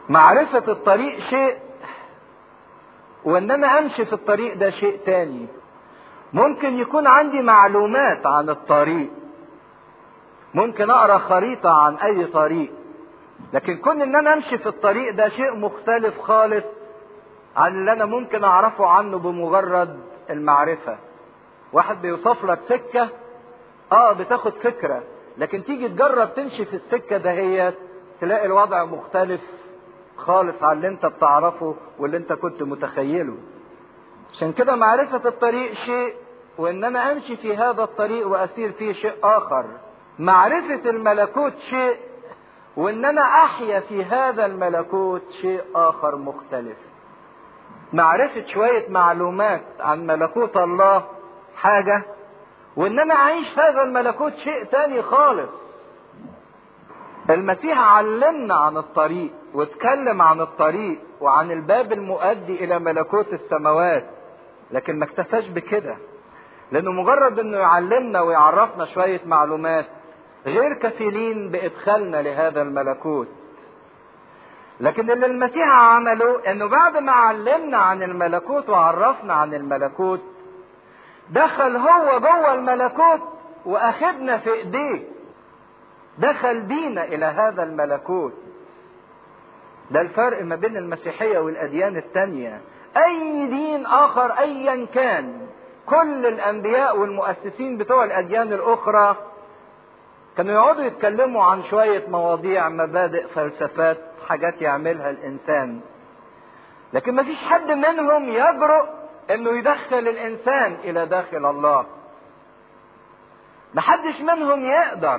معرفة الطريق شيء وان انا امشي في الطريق ده شيء تاني ممكن يكون عندي معلومات عن الطريق ممكن اقرا خريطة عن اي طريق لكن كون ان انا امشي في الطريق ده شيء مختلف خالص عن اللي انا ممكن اعرفه عنه بمجرد المعرفة واحد بيوصف لك سكة اه بتاخد فكرة لكن تيجي تجرب تمشي في السكة دهيت تلاقي الوضع مختلف خالص عن اللي انت بتعرفه واللي انت كنت متخيله عشان كده معرفة الطريق شيء وان انا امشي في هذا الطريق واسير فيه شيء اخر معرفة الملكوت شيء وان انا احيا في هذا الملكوت شيء اخر مختلف معرفة شوية معلومات عن ملكوت الله حاجة وان انا اعيش هذا الملكوت شيء تاني خالص المسيح علمنا عن الطريق واتكلم عن الطريق وعن الباب المؤدي الى ملكوت السماوات لكن ما اكتفاش بكده لانه مجرد انه يعلمنا ويعرفنا شوية معلومات غير كفيلين بادخالنا لهذا الملكوت لكن اللي المسيح عمله انه بعد ما علمنا عن الملكوت وعرفنا عن الملكوت دخل هو جوه الملكوت واخدنا في ايديه دخل بينا الى هذا الملكوت ده الفرق ما بين المسيحيه والاديان التانيه اي دين اخر ايا كان كل الانبياء والمؤسسين بتوع الاديان الاخرى كانوا يقعدوا يتكلموا عن شويه مواضيع مبادئ فلسفات حاجات يعملها الانسان لكن ما فيش حد منهم يجرؤ انه يدخل الانسان الى داخل الله محدش منهم يقدر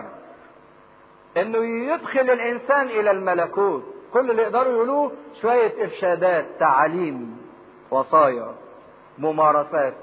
انه يدخل الانسان الى الملكوت كل اللي يقدروا يقولوه شوية ارشادات تعاليم وصايا ممارسات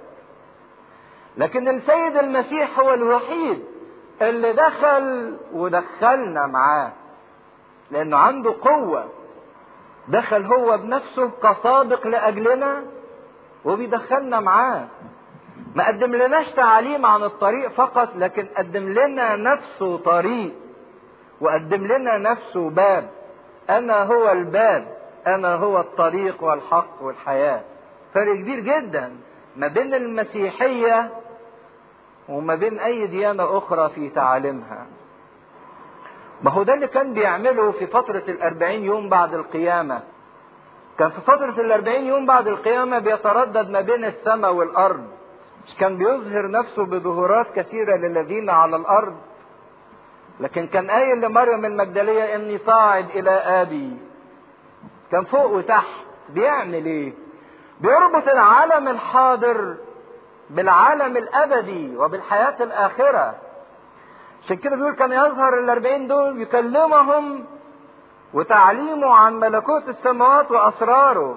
لكن السيد المسيح هو الوحيد اللي دخل ودخلنا معاه لانه عنده قوة دخل هو بنفسه كسابق لاجلنا وبيدخلنا معاه ما قدم لناش تعاليم عن الطريق فقط لكن قدم لنا نفسه طريق وقدم لنا نفسه باب انا هو الباب انا هو الطريق والحق والحياة فرق كبير جدا ما بين المسيحية وما بين اي ديانة اخرى في تعاليمها ما هو ده اللي كان بيعمله في فترة الاربعين يوم بعد القيامة كان في فترة الاربعين يوم بعد القيامة بيتردد ما بين السماء والارض مش كان بيظهر نفسه بظهورات كثيرة للذين على الارض لكن كان قايل لمريم المجدلية اني صاعد الى ابي كان فوق وتحت بيعمل ايه بيربط العالم الحاضر بالعالم الابدي وبالحياة الاخرة عشان كده بيقول كان يظهر الاربعين دول يكلمهم وتعليمه عن ملكوت السماوات واسراره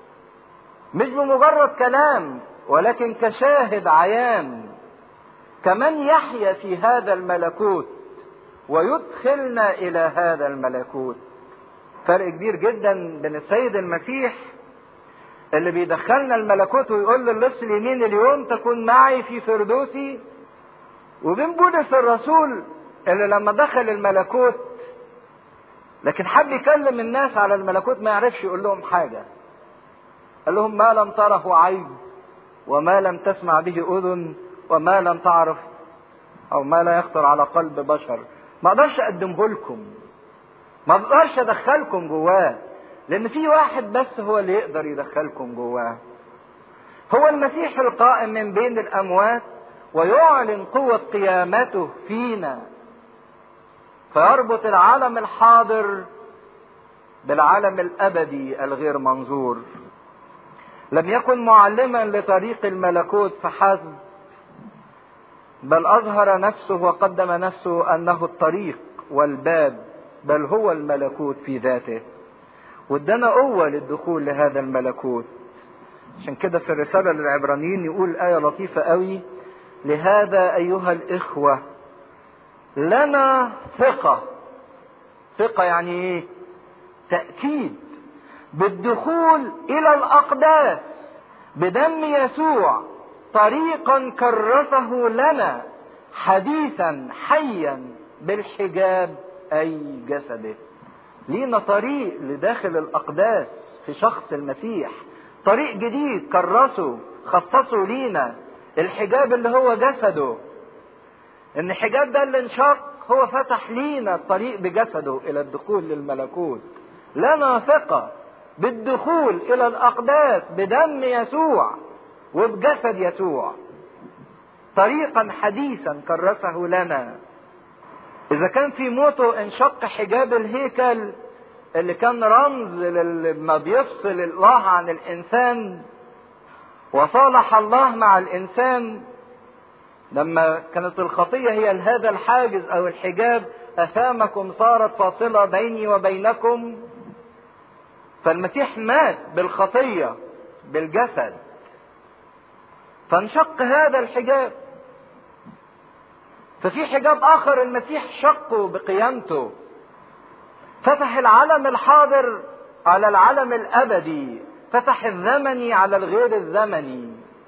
مش بمجرد كلام ولكن كشاهد عيان كمن يحيا في هذا الملكوت ويدخلنا الى هذا الملكوت فرق كبير جدا بين السيد المسيح اللي بيدخلنا الملكوت ويقول للص اليمين اليوم تكون معي في فردوسي وبين بولس الرسول اللي لما دخل الملكوت لكن حب يكلم الناس على الملكوت ما يعرفش يقول لهم حاجه قال لهم ما لم تره عين وما لم تسمع به اذن وما لم تعرف او ما لا يخطر على قلب بشر ما اقدرش اقدمه لكم ما اقدرش ادخلكم جواه لان في واحد بس هو اللي يقدر يدخلكم جواه هو المسيح القائم من بين الاموات ويعلن قوة قيامته فينا فيربط العالم الحاضر بالعالم الابدي الغير منظور لم يكن معلما لطريق الملكوت فحسب بل اظهر نفسه وقدم نفسه انه الطريق والباب بل هو الملكوت في ذاته وادانا قوة للدخول لهذا الملكوت عشان كده في الرسالة للعبرانيين يقول آية لطيفة قوي لهذا أيها الإخوة لنا ثقة ثقة يعني إيه؟ تأكيد بالدخول إلى الأقداس بدم يسوع طريقا كرسه لنا حديثا حيا بالحجاب اي جسده لينا طريق لداخل الأقداس في شخص المسيح طريق جديد كرسه خصصه لينا الحجاب اللي هو جسده ان الحجاب ده اللي انشق هو فتح لينا الطريق بجسده الى الدخول للملكوت لنا ثقة بالدخول الى الاقداس بدم يسوع وبجسد يسوع طريقا حديثا كرسه لنا اذا كان في موته انشق حجاب الهيكل اللي كان رمز لما بيفصل الله عن الانسان وصالح الله مع الانسان لما كانت الخطيه هي هذا الحاجز او الحجاب اثامكم صارت فاصله بيني وبينكم فالمسيح مات بالخطيه بالجسد فانشق هذا الحجاب ففي حجاب اخر المسيح شقه بقيامته فتح العلم الحاضر على العلم الابدي فتح الزمني على الغير الزمني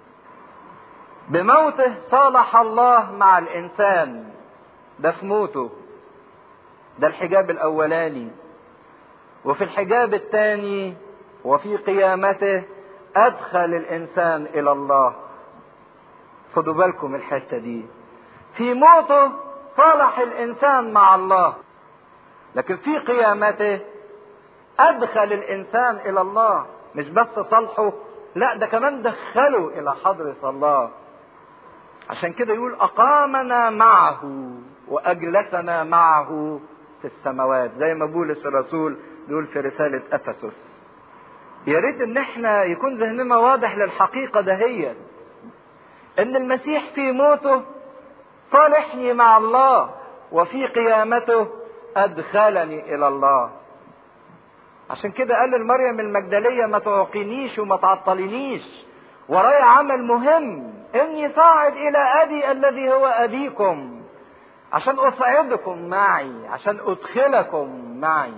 بموته صالح الله مع الانسان ده في موته ده الحجاب الاولاني وفي الحجاب الثاني وفي قيامته ادخل الانسان الى الله خدوا بالكم الحته دي في موته صالح الانسان مع الله لكن في قيامته ادخل الانسان الى الله مش بس صالحه لا ده كمان دخله الى حضرة الله عشان كده يقول اقامنا معه واجلسنا معه في السماوات زي ما بولس الرسول بيقول في رسالة افسس يا ريت ان احنا يكون ذهننا واضح للحقيقة دهيت ان المسيح في موته صالحني مع الله وفي قيامته ادخلني الى الله عشان كده قال لمريم المجدليه ما تعقينيش وما تعطلينيش ورايا عمل مهم اني صاعد الى ابي الذي هو ابيكم عشان اصعدكم معي عشان ادخلكم معي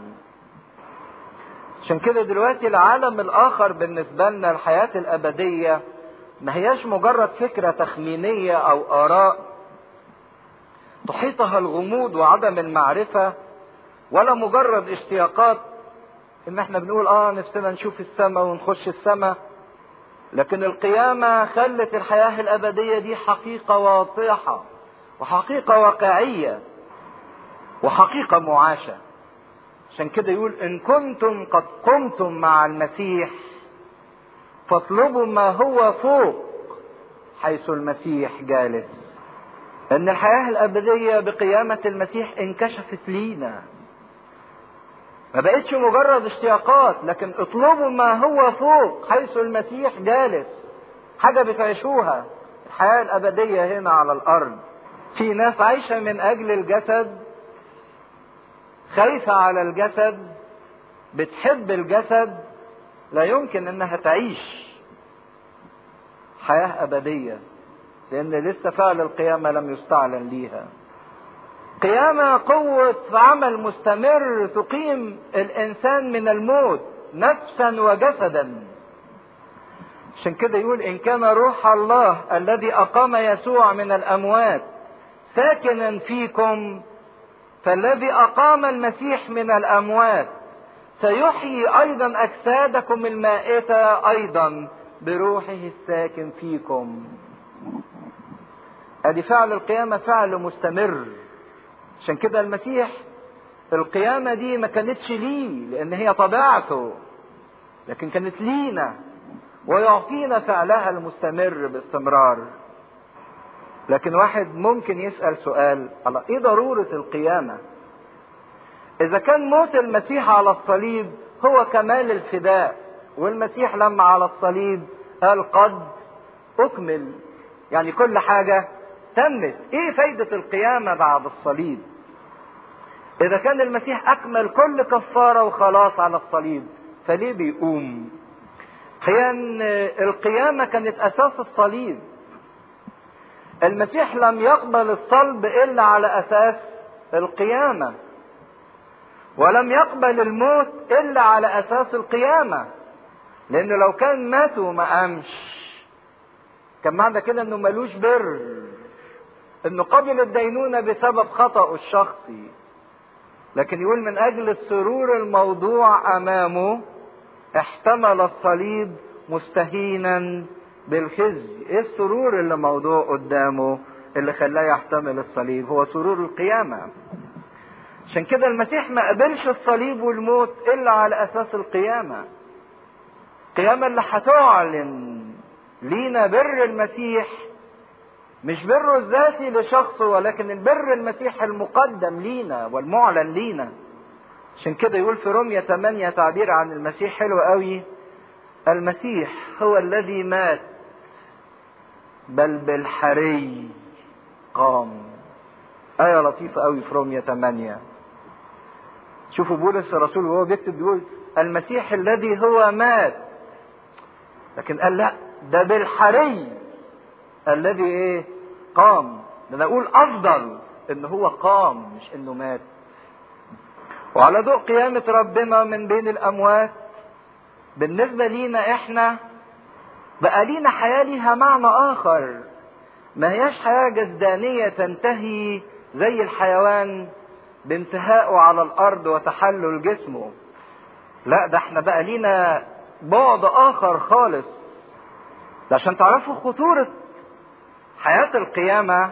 عشان كده دلوقتي العالم الاخر بالنسبه لنا الحياه الابديه ما هياش مجرد فكره تخمينيه او اراء تحيطها الغموض وعدم المعرفه ولا مجرد اشتياقات ان احنا بنقول اه نفسنا نشوف السماء ونخش السماء لكن القيامة خلت الحياة الأبدية دي حقيقة واضحة وحقيقة واقعية وحقيقة معاشة عشان كده يقول إن كنتم قد قمتم مع المسيح فاطلبوا ما هو فوق حيث المسيح جالس ان الحياة الابدية بقيامة المسيح انكشفت لينا ما بقتش مجرد اشتياقات لكن اطلبوا ما هو فوق حيث المسيح جالس حاجة بتعيشوها الحياة الأبدية هنا على الأرض في ناس عايشة من أجل الجسد خايفة على الجسد بتحب الجسد لا يمكن انها تعيش حياة أبدية لأن لسه فعل القيامة لم يستعلن ليها قيامة قوة عمل مستمر تقيم الإنسان من الموت نفسا وجسدا عشان كده يقول إن كان روح الله الذي أقام يسوع من الأموات ساكنا فيكم فالذي أقام المسيح من الأموات سيحيي أيضا أجسادكم المائتة أيضا بروحه الساكن فيكم ادي فعل القيامة فعل مستمر عشان كده المسيح القيامة دي ما كانتش ليه لأن هي طبيعته لكن كانت لينا ويعطينا فعلها المستمر باستمرار لكن واحد ممكن يسأل سؤال على ايه ضرورة القيامة اذا كان موت المسيح على الصليب هو كمال الفداء والمسيح لما على الصليب قال قد اكمل يعني كل حاجة تمت ايه فايدة القيامة بعد الصليب اذا كان المسيح اكمل كل كفارة وخلاص على الصليب فليه بيقوم هي ان القيامة كانت اساس الصليب المسيح لم يقبل الصلب الا على اساس القيامة ولم يقبل الموت الا على اساس القيامة لان لو كان مات وما قامش كان معنى كده انه ملوش بر انه قبل الدينونة بسبب خطأه الشخصي لكن يقول من اجل السرور الموضوع امامه احتمل الصليب مستهينا بالخزي ايه السرور اللي موضوع قدامه اللي خلاه يحتمل الصليب هو سرور القيامة عشان كده المسيح ما قبلش الصليب والموت الا على اساس القيامة القيامة اللي هتعلن لينا بر المسيح مش بره الذاتي لشخصه ولكن البر المسيح المقدم لينا والمعلن لينا عشان كده يقول في رومية 8 تعبير عن المسيح حلو قوي المسيح هو الذي مات بل بالحري قام آية لطيفة قوي في رومية 8 شوفوا بولس الرسول وهو بيكتب بيقول المسيح الذي هو مات لكن قال لا ده بالحري الذي ايه قام ده انا اقول افضل ان هو قام مش انه مات وعلى ضوء قيامة ربنا من بين الاموات بالنسبة لينا احنا بقى لينا حياة ليها معنى اخر ما هياش حياة جسدانية تنتهي زي الحيوان بانتهائه على الارض وتحلل جسمه لا ده احنا بقى لينا بعد اخر خالص ده عشان تعرفوا خطورة حياة القيامة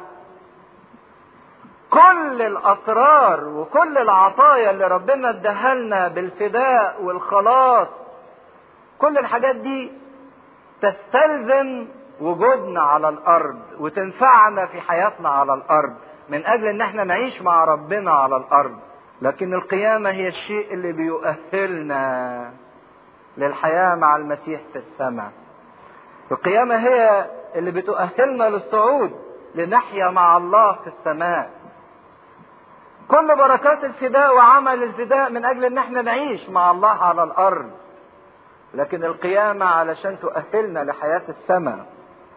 كل الاسرار وكل العطايا اللي ربنا اداها لنا بالفداء والخلاص كل الحاجات دي تستلزم وجودنا على الارض وتنفعنا في حياتنا على الارض من اجل ان احنا نعيش مع ربنا على الارض لكن القيامة هي الشيء اللي بيؤهلنا للحياة مع المسيح في السماء القيامة هي اللي بتؤهلنا للصعود لنحيا مع الله في السماء كل بركات الفداء وعمل الفداء من اجل ان احنا نعيش مع الله على الارض لكن القيامة علشان تؤهلنا لحياة السماء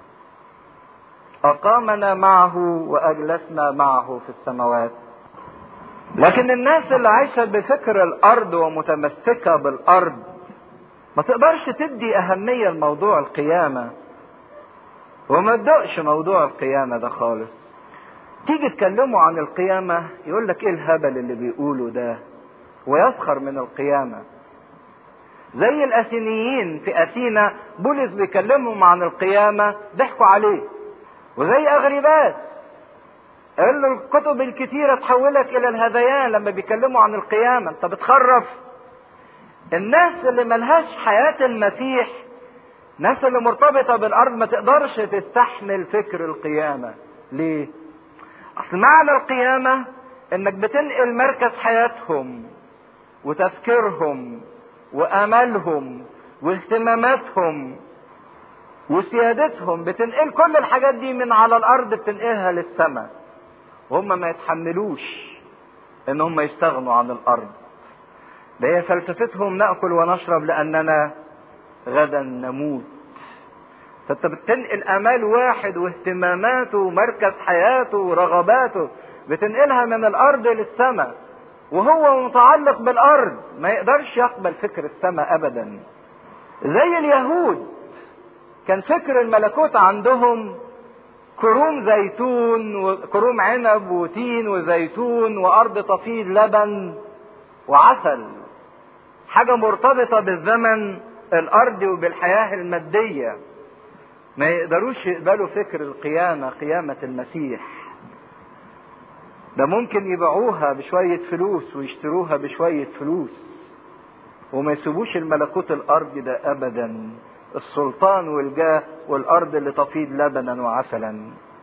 أقامنا معه وأجلسنا معه في السماوات لكن الناس اللي عايشة بفكر الأرض ومتمسكة بالأرض ما تقدرش تدي أهمية لموضوع القيامة وما تدقش موضوع القيامة ده خالص تيجي تكلموا عن القيامة يقول لك ايه الهبل اللي بيقوله ده ويسخر من القيامة زي الأثينيين في أثينا بولس بيكلمهم عن القيامة ضحكوا عليه وزي أغرباس قال له الكتب الكتيرة تحولك إلى الهذيان لما بيكلموا عن القيامة أنت بتخرف الناس اللي ملهاش حياة المسيح الناس اللي مرتبطة بالأرض ما تقدرش تستحمل فكر القيامة ليه؟ أصل معنى القيامة إنك بتنقل مركز حياتهم وتفكيرهم واملهم واهتماماتهم وسيادتهم بتنقل كل الحاجات دي من على الارض بتنقلها للسماء وهم ما يتحملوش ان هم يستغنوا عن الارض ده هي فلسفتهم ناكل ونشرب لاننا غدا نموت فانت بتنقل امال واحد واهتماماته ومركز حياته ورغباته بتنقلها من الارض للسماء وهو متعلق بالارض ما يقدرش يقبل فكر السماء ابدا زي اليهود كان فكر الملكوت عندهم كروم زيتون وكروم عنب وتين وزيتون وارض تفيض لبن وعسل حاجه مرتبطه بالزمن الارضي وبالحياه الماديه ما يقدروش يقبلوا فكر القيامه قيامه المسيح ده ممكن يبيعوها بشوية فلوس ويشتروها بشوية فلوس وما يسيبوش الملكوت الأرضي ده أبدا السلطان والجاه والأرض اللي تفيض لبنا وعسلا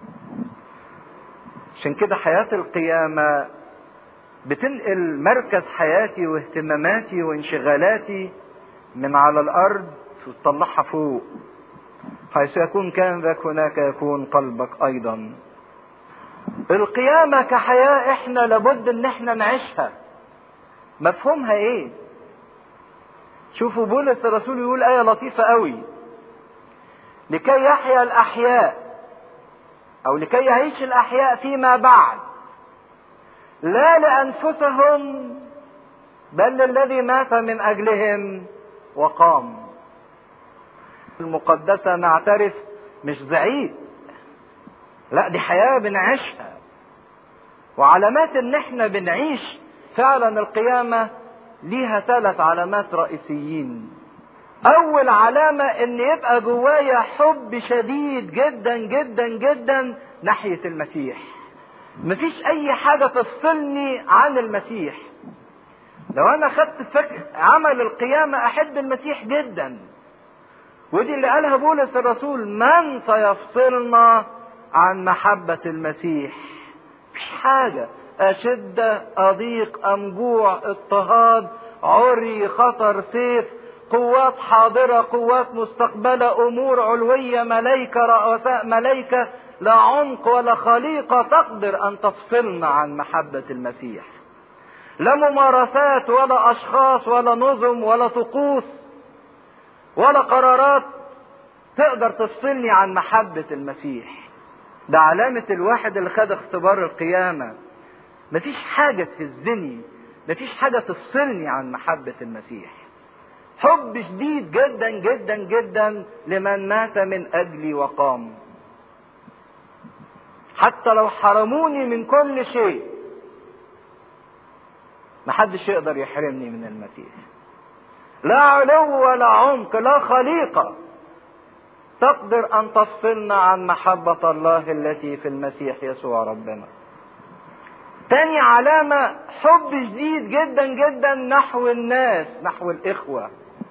عشان كده حياة القيامة بتنقل مركز حياتي واهتماماتي وانشغالاتي من على الأرض وتطلعها فوق حيث يكون كان ذاك هناك يكون قلبك أيضا القيامة كحياة احنا لابد ان احنا نعيشها مفهومها ايه شوفوا بولس الرسول يقول آية لطيفة قوي لكي يحيا الأحياء أو لكي يعيش الأحياء فيما بعد لا لأنفسهم بل للذي مات من أجلهم وقام المقدسة نعترف مش زعيق لا دي حياة بنعيشها وعلامات ان احنا بنعيش فعلا القيامة ليها ثلاث علامات رئيسيين اول علامة ان يبقى جوايا حب شديد جدا جدا جدا ناحية المسيح مفيش اي حاجة تفصلني عن المسيح لو انا خدت فكر عمل القيامة احب المسيح جدا ودي اللي قالها بولس الرسول من سيفصلنا عن محبة المسيح مفيش حاجة أشدة أضيق أم جوع اضطهاد عري خطر سيف قوات حاضرة قوات مستقبلة أمور علوية ملائكة رؤساء ملائكة لا عمق ولا خليقة تقدر أن تفصلنا عن محبة المسيح لا ممارسات ولا أشخاص ولا نظم ولا طقوس ولا قرارات تقدر تفصلني عن محبة المسيح ده علامة الواحد اللي خد اختبار القيامة مفيش حاجة تهزني مفيش حاجة تفصلني عن محبة المسيح حب شديد جدا جدا جدا لمن مات من أجلي وقام حتى لو حرموني من كل شيء محدش يقدر يحرمني من المسيح لا علو ولا عمق لا خليقة تقدر أن تفصلنا عن محبة الله التي في المسيح يسوع ربنا تاني علامة حب شديد جدا جدا نحو الناس نحو الإخوة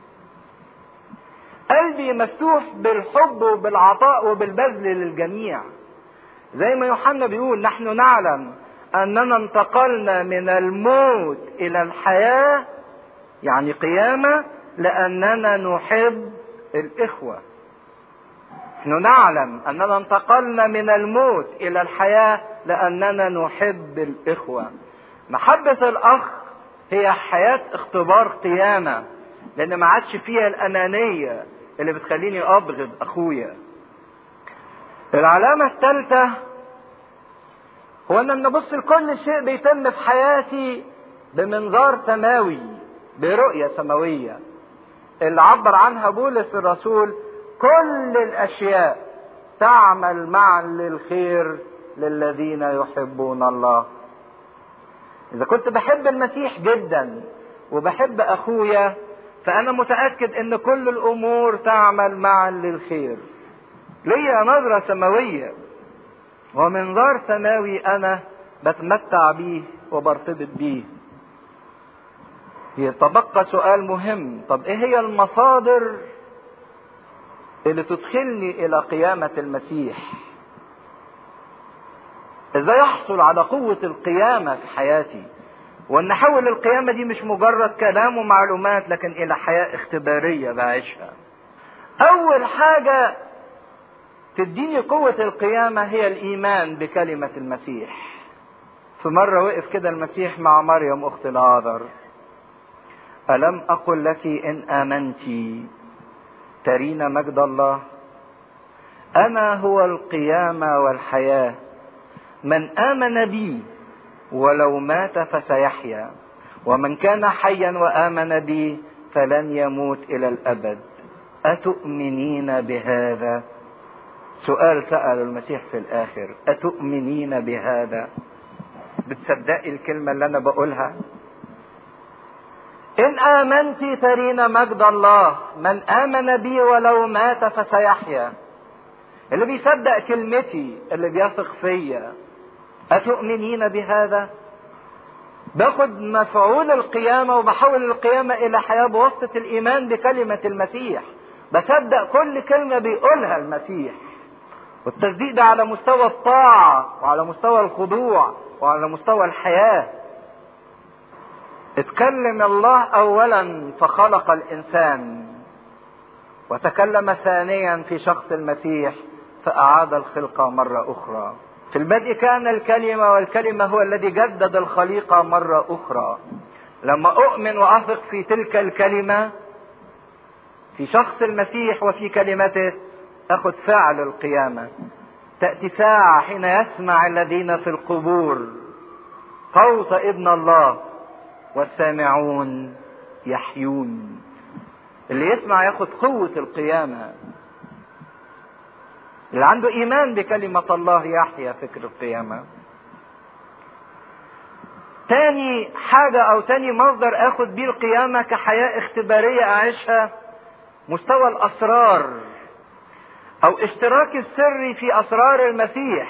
قلبي مفتوح بالحب وبالعطاء وبالبذل للجميع زي ما يوحنا بيقول نحن نعلم أننا انتقلنا من الموت إلى الحياة يعني قيامة لأننا نحب الإخوة نحن نعلم أننا انتقلنا من الموت إلى الحياة لأننا نحب الإخوة محبة الأخ هي حياة اختبار قيامة لأن ما عادش فيها الأنانية اللي بتخليني أبغض أخويا العلامة الثالثة هو أن نبص لكل شيء بيتم في حياتي بمنظار سماوي برؤية سماوية اللي عبر عنها بولس الرسول كل الاشياء تعمل معا للخير للذين يحبون الله اذا كنت بحب المسيح جدا وبحب اخويا فانا متاكد ان كل الامور تعمل معا للخير ليا نظره سماويه ومنظار سماوي انا بتمتع بيه وبرتبط بيه يتبقى سؤال مهم طب ايه هي المصادر اللي تدخلني الى قيامة المسيح ازاي احصل على قوة القيامة في حياتي وان احول القيامة دي مش مجرد كلام ومعلومات لكن الى حياة اختبارية بعيشها اول حاجة تديني قوة القيامة هي الايمان بكلمة المسيح في مرة وقف كده المسيح مع مريم اخت العذر ألم أقل لك إن آمنتي ترين مجد الله انا هو القيامه والحياه من امن بي ولو مات فسيحيا ومن كان حيا وامن بي فلن يموت الى الابد اتؤمنين بهذا سؤال سال المسيح في الاخر اتؤمنين بهذا بتصدقي الكلمه اللي انا بقولها إن آمنت ترين مجد الله من آمن بي ولو مات فسيحيا اللي بيصدق كلمتي اللي بيثق فيا أتؤمنين بهذا؟ باخد مفعول القيامة وبحول القيامة إلى حياة بواسطة الإيمان بكلمة المسيح بصدق كل كلمة بيقولها المسيح والتصديق ده على مستوى الطاعة وعلى مستوى الخضوع وعلى مستوى الحياة اتكلم الله اولا فخلق الانسان وتكلم ثانيا في شخص المسيح فاعاد الخلقه مره اخرى في البدء كان الكلمه والكلمه هو الذي جدد الخليقه مره اخرى لما اؤمن واثق في تلك الكلمه في شخص المسيح وفي كلمته اخذ فعل القيامه تاتي ساعه حين يسمع الذين في القبور صوت ابن الله والسامعون يحيون اللي يسمع ياخد قوة القيامة اللي عنده إيمان بكلمة الله يحيا فكر القيامة تاني حاجة او تاني مصدر اخد بيه القيامة كحياة اختبارية اعيشها مستوى الاسرار او اشتراك السري في اسرار المسيح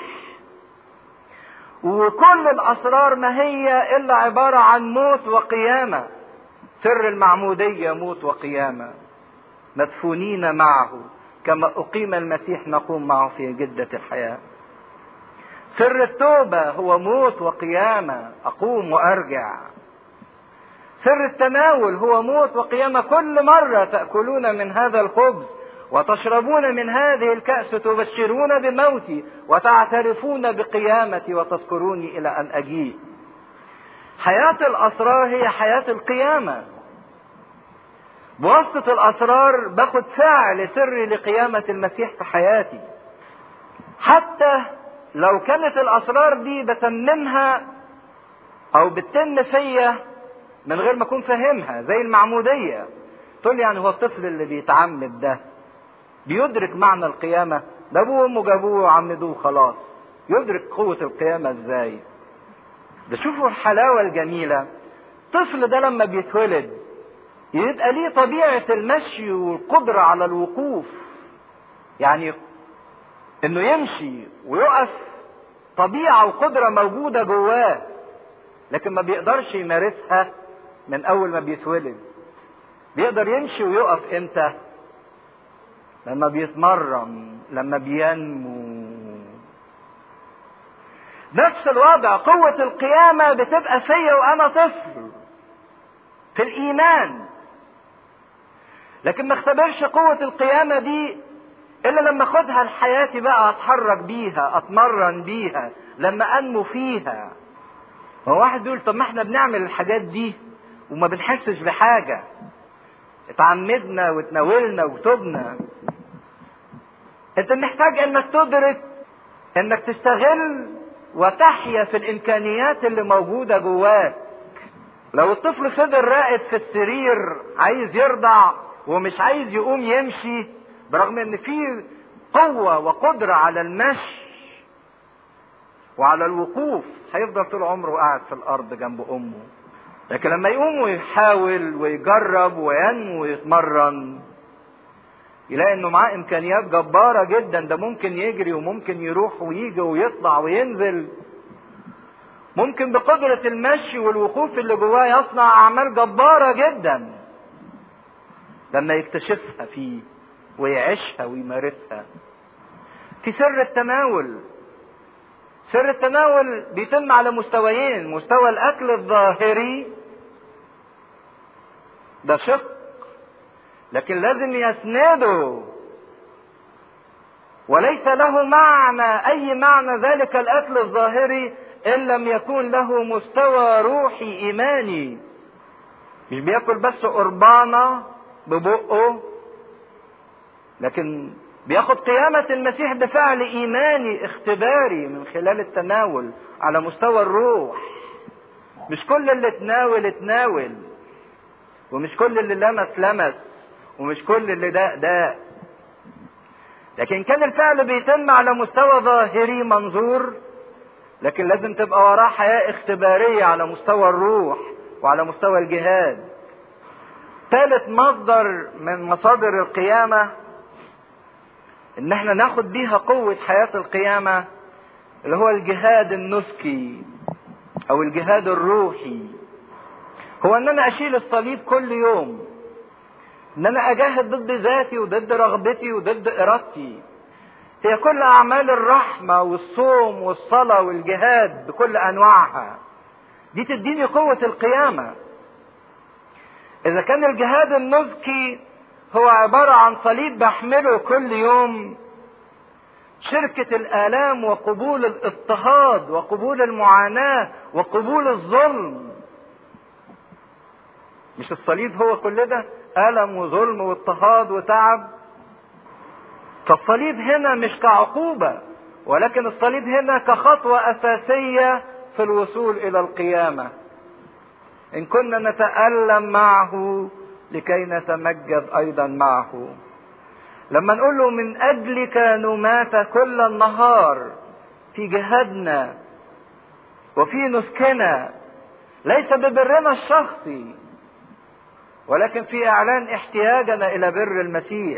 وكل الاسرار ما هي الا عبارة عن موت وقيامة سر المعمودية موت وقيامة مدفونين معه كما اقيم المسيح نقوم معه في جدة الحياة سر التوبة هو موت وقيامة أقوم وأرجع. سر التناول هو موت وقيامة كل مرة تأكلون من هذا الخبز وتشربون من هذه الكأس تبشرون بموتي وتعترفون بقيامتي وتذكروني إلى أن أجيء. حياة الأسرار هي حياة القيامة. بواسطة الأسرار باخد فعل سري لقيامة المسيح في حياتي. حتى لو كانت الاسرار دي بتممها او بتتم فيا من غير ما اكون فاهمها زي المعموديه تقول يعني هو الطفل اللي بيتعمد ده بيدرك معنى القيامه ده ابوه وامه جابوه وعمدوه خلاص يدرك قوه القيامه ازاي ده شوفوا الحلاوه الجميله الطفل ده لما بيتولد يبقى ليه طبيعه المشي والقدره على الوقوف يعني انه يمشي ويقف طبيعه وقدره موجوده جواه لكن ما بيقدرش يمارسها من اول ما بيتولد بيقدر يمشي ويقف امتى لما بيتمرن لما بينمو نفس الوضع قوة القيامة بتبقى فيا وأنا طفل في الإيمان لكن ما اختبرش قوة القيامة دي الا لما اخدها لحياتي بقى اتحرك بيها اتمرن بيها لما انمو فيها هو واحد بيقول طب ما احنا بنعمل الحاجات دي وما بنحسش بحاجة اتعمدنا وتناولنا وتبنا انت محتاج انك تدرك انك تستغل وتحيا في الامكانيات اللي موجودة جواك لو الطفل فضل راقد في السرير عايز يرضع ومش عايز يقوم يمشي برغم ان في قوة وقدرة على المشي وعلى الوقوف هيفضل طول عمره قاعد في الارض جنب امه لكن لما يقوم ويحاول ويجرب وينمو ويتمرن يلاقي انه معاه امكانيات جبارة جدا ده ممكن يجري وممكن يروح ويجي ويطلع وينزل ممكن بقدرة المشي والوقوف اللي جواه يصنع اعمال جبارة جدا لما يكتشفها فيه ويعيشها ويمارسها في سر التناول سر التناول بيتم على مستويين مستوى الاكل الظاهري ده شق لكن لازم يسنده وليس له معنى اي معنى ذلك الاكل الظاهري ان لم يكون له مستوى روحي ايماني مش بياكل بس قربانه ببقه لكن بياخد قيامة المسيح بفعل إيماني اختباري من خلال التناول على مستوى الروح مش كل اللي تناول تناول ومش كل اللي لمس لمس ومش كل اللي داق داق لكن كان الفعل بيتم على مستوى ظاهري منظور لكن لازم تبقى وراه حياة اختبارية على مستوى الروح وعلى مستوى الجهاد ثالث مصدر من مصادر القيامة ان احنا ناخد بيها قوة حياة القيامة اللي هو الجهاد النسكي او الجهاد الروحي هو ان انا اشيل الصليب كل يوم ان انا اجاهد ضد ذاتي وضد رغبتي وضد ارادتي هي كل اعمال الرحمة والصوم والصلاة والجهاد بكل انواعها دي تديني قوة القيامة اذا كان الجهاد النسكي هو عبارة عن صليب بحمله كل يوم شركة الآلام وقبول الاضطهاد وقبول المعاناة وقبول الظلم مش الصليب هو كل ده ألم وظلم واضطهاد وتعب فالصليب هنا مش كعقوبة ولكن الصليب هنا كخطوة أساسية في الوصول إلى القيامة إن كنا نتألم معه لكي نتمجد ايضا معه لما نقول له من اجلك نمات كل النهار في جهادنا وفي نسكنا ليس ببرنا الشخصي ولكن في اعلان احتياجنا الى بر المسيح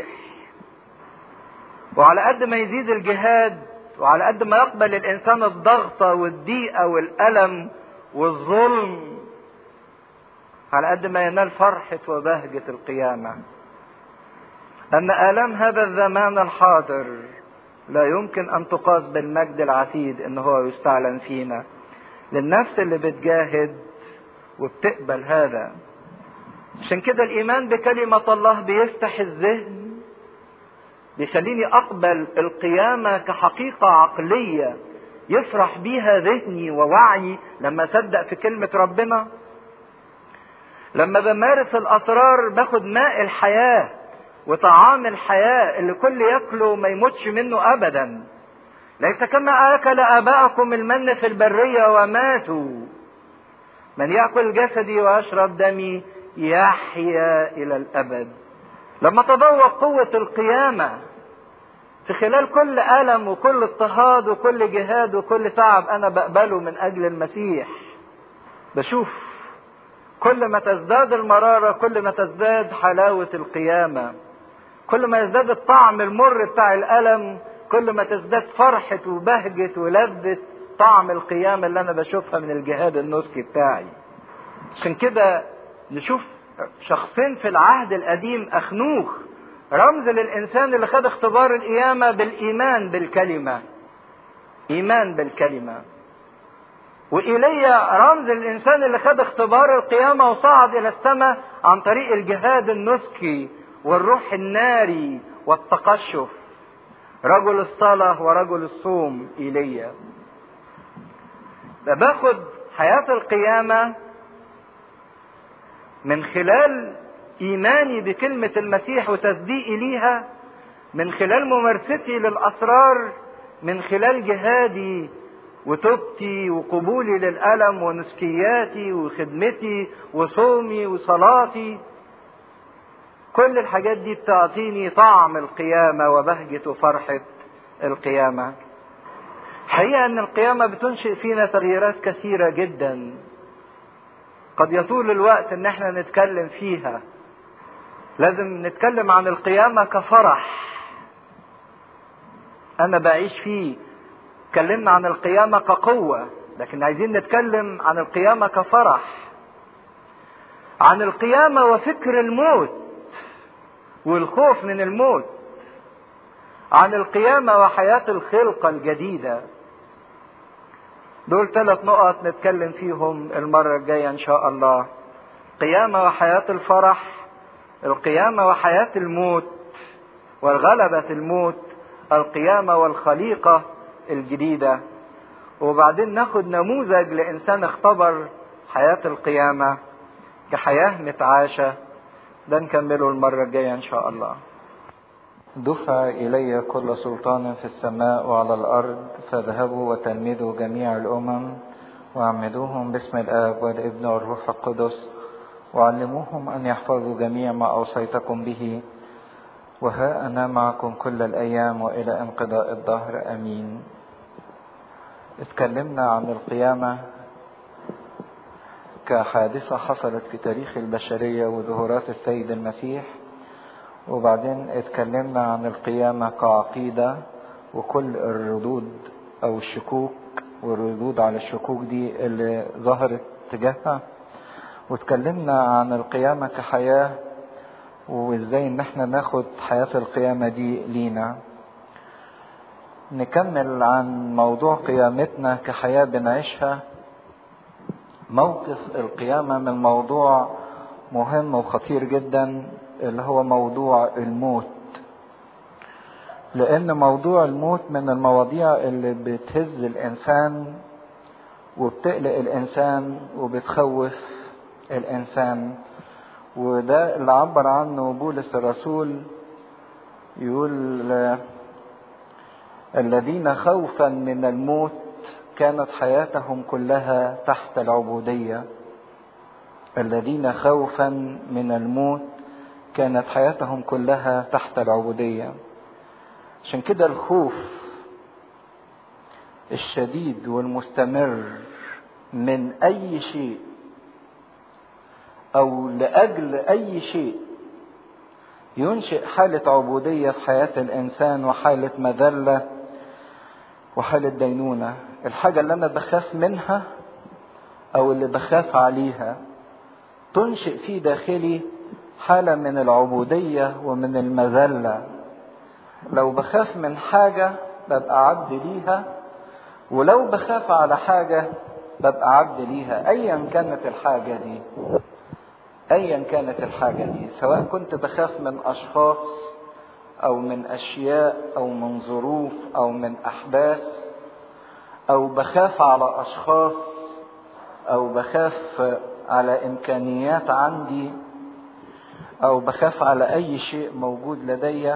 وعلى قد ما يزيد الجهاد وعلى قد ما يقبل الانسان الضغطه والضيقه والالم والظلم على قد ما ينال فرحه وبهجه القيامه ان الام هذا الزمان الحاضر لا يمكن ان تقاس بالمجد العتيد ان هو يستعلن فينا للنفس اللي بتجاهد وبتقبل هذا عشان كده الايمان بكلمه الله بيفتح الذهن بيخليني اقبل القيامه كحقيقه عقليه يفرح بيها ذهني ووعي لما اصدق في كلمه ربنا لما بمارس الاسرار باخد ماء الحياه وطعام الحياه اللي كل ياكله ما يموتش منه ابدا ليس كما اكل اباءكم المن في البريه وماتوا من ياكل جسدي ويشرب دمي يحيا الى الابد لما تذوق قوه القيامه في خلال كل الم وكل اضطهاد وكل جهاد وكل تعب انا بقبله من اجل المسيح بشوف كل ما تزداد المراره كل ما تزداد حلاوه القيامه كل ما يزداد الطعم المر بتاع الالم كل ما تزداد فرحه وبهجه ولذه طعم القيامه اللي انا بشوفها من الجهاد النسكي بتاعي عشان كده نشوف شخصين في العهد القديم اخنوخ رمز للانسان اللي خد اختبار القيامه بالايمان بالكلمه ايمان بالكلمه وايليا رمز للانسان اللي خد اختبار القيامه وصعد الى السماء عن طريق الجهاد النسكي والروح الناري والتقشف رجل الصلاه ورجل الصوم ايليا باخد حياه القيامه من خلال ايماني بكلمه المسيح وتصديقي ليها من خلال ممارستي للاسرار من خلال جهادي وتوبتي وقبولي للالم ونسكياتي وخدمتي وصومي وصلاتي كل الحاجات دي بتعطيني طعم القيامه وبهجه وفرحه القيامه حقيقه ان القيامه بتنشئ فينا تغييرات كثيره جدا قد يطول الوقت ان احنا نتكلم فيها لازم نتكلم عن القيامة كفرح انا بعيش فيه اتكلمنا عن القيامة كقوة لكن عايزين نتكلم عن القيامة كفرح عن القيامة وفكر الموت والخوف من الموت عن القيامة وحياة الخلقة الجديدة دول ثلاث نقط نتكلم فيهم المرة الجاية إن شاء الله قيامة وحياة الفرح القيامة وحياة الموت والغلبة الموت القيامة والخليقة الجديدة وبعدين ناخد نموذج لإنسان اختبر حياة القيامة كحياة متعاشة ده نكمله المرة الجاية إن شاء الله دفع إلي كل سلطان في السماء وعلى الأرض فاذهبوا وتلمذوا جميع الأمم واعمدوهم باسم الآب والابن والروح القدس وعلموهم أن يحفظوا جميع ما أوصيتكم به وها أنا معكم كل الأيام وإلى انقضاء الدهر أمين اتكلمنا عن القيامة كحادثة حصلت في تاريخ البشرية وظهورات السيد المسيح وبعدين اتكلمنا عن القيامة كعقيدة وكل الردود أو الشكوك والردود على الشكوك دي اللي ظهرت تجاهها واتكلمنا عن القيامة كحياة وازاي ان احنا ناخد حياة القيامة دي لينا نكمل عن موضوع قيامتنا كحياة بنعيشها موقف القيامة من موضوع مهم وخطير جدا اللي هو موضوع الموت لان موضوع الموت من المواضيع اللي بتهز الانسان وبتقلق الانسان وبتخوف الانسان وده اللي عبر عنه بولس الرسول يقول الذين خوفا من الموت كانت حياتهم كلها تحت العبوديه الذين خوفا من الموت كانت حياتهم كلها تحت العبوديه عشان كده الخوف الشديد والمستمر من اي شيء او لاجل اي شيء ينشئ حالة عبودية في حياة الانسان وحالة مذلة وحالة دينونة الحاجة اللي انا بخاف منها او اللي بخاف عليها تنشئ في داخلي حالة من العبودية ومن المذلة لو بخاف من حاجة ببقى عبد ليها ولو بخاف على حاجة ببقى عبد ليها ايا كانت الحاجة دي ايا كانت الحاجة دي سواء كنت بخاف من اشخاص او من اشياء او من ظروف او من احداث او بخاف على اشخاص او بخاف على امكانيات عندي او بخاف على اي شيء موجود لدي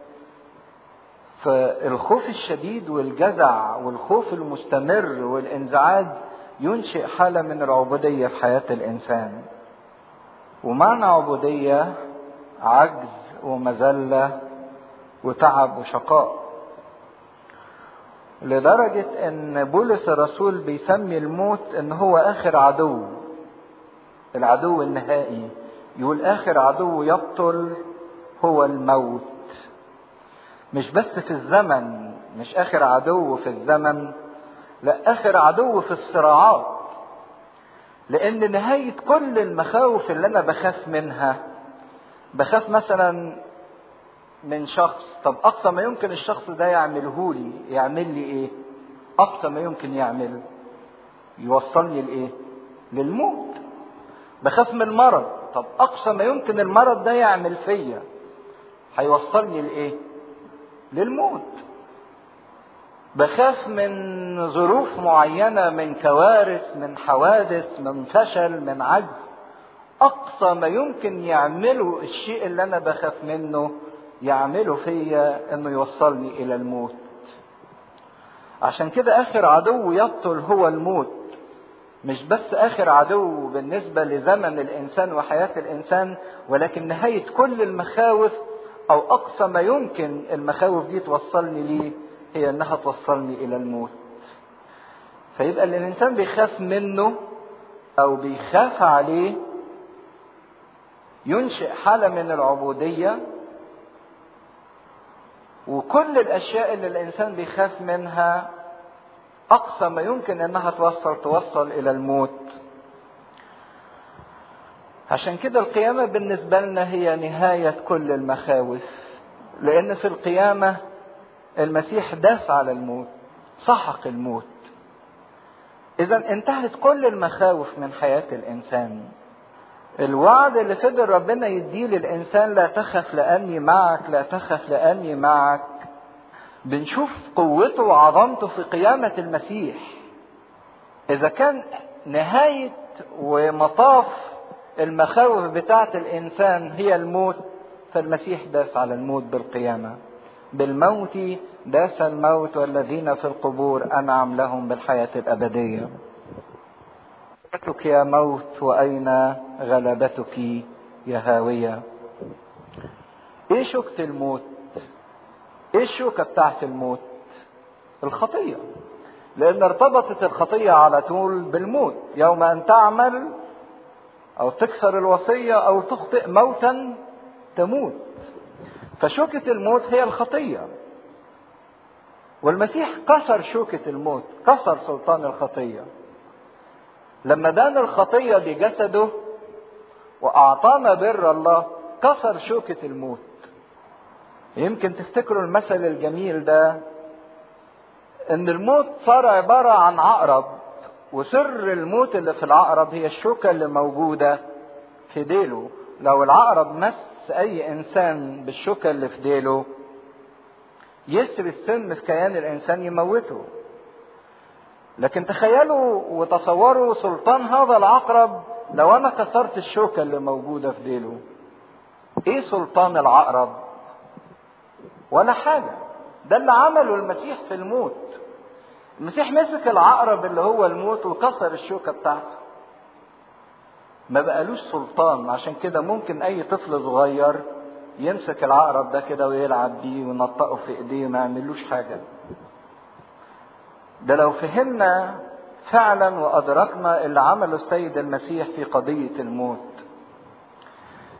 فالخوف الشديد والجزع والخوف المستمر والانزعاج ينشئ حاله من العبوديه في حياه الانسان ومعنى عبوديه عجز ومذله وتعب وشقاء لدرجه ان بولس الرسول بيسمي الموت ان هو اخر عدو العدو النهائي يقول اخر عدو يبطل هو الموت مش بس في الزمن مش اخر عدو في الزمن لا اخر عدو في الصراعات لان نهاية كل المخاوف اللي انا بخاف منها بخاف مثلا من شخص طب اقصى ما يمكن الشخص ده يعمله لي يعمل لي ايه اقصى ما يمكن يعمل يوصلني لايه للموت بخاف من المرض طب اقصى ما يمكن المرض ده يعمل فيا هيوصلني لايه للموت بخاف من ظروف معينه من كوارث من حوادث من فشل من عجز اقصى ما يمكن يعمله الشيء اللي انا بخاف منه يعمله فيا انه يوصلني الى الموت عشان كده اخر عدو يبطل هو الموت مش بس اخر عدو بالنسبه لزمن الانسان وحياه الانسان ولكن نهايه كل المخاوف او اقصى ما يمكن المخاوف دي توصلني ليه هي انها توصلني الى الموت فيبقى اللي الانسان بيخاف منه او بيخاف عليه ينشئ حاله من العبوديه وكل الاشياء اللي الانسان بيخاف منها اقصى ما يمكن انها توصل توصل الى الموت عشان كده القيامة بالنسبة لنا هي نهاية كل المخاوف لأن في القيامة المسيح داس على الموت سحق الموت إذا انتهت كل المخاوف من حياة الإنسان الوعد اللي فضل ربنا يديه للإنسان لا تخف لأني معك لا تخف لأني معك بنشوف قوته وعظمته في قيامة المسيح إذا كان نهاية ومطاف المخاوف بتاعة الإنسان هي الموت فالمسيح داس على الموت بالقيامة بالموت داس الموت والذين في القبور أنعم لهم بالحياة الأبدية غلبتك يا موت وأين غلبتك يا هاوية إيه شوكة الموت إيه الشوكة بتاعت الموت الخطية لأن ارتبطت الخطية على طول بالموت يوم أن تعمل أو تكسر الوصية أو تخطئ موتا تموت فشوكة الموت هي الخطية والمسيح كسر شوكة الموت كسر سلطان الخطية لما دان الخطية بجسده وأعطانا بر الله كسر شوكة الموت يمكن تفتكروا المثل الجميل ده ان الموت صار عبارة عن عقرب وسر الموت اللي في العقرب هي الشوكة اللي موجودة في ديله لو العقرب مس اي انسان بالشوكة اللي في ديله يسري السم في كيان الانسان يموته لكن تخيلوا وتصوروا سلطان هذا العقرب لو انا كسرت الشوكة اللي موجودة في ديله ايه سلطان العقرب ولا حاجة ده اللي عمله المسيح في الموت المسيح مسك العقرب اللي هو الموت وكسر الشوكة بتاعته ما بقالوش سلطان عشان كده ممكن اي طفل صغير يمسك العقرب ده كده ويلعب بيه وينطقه في ايديه وما يعملوش حاجة ده لو فهمنا فعلا وادركنا اللي عمله السيد المسيح في قضية الموت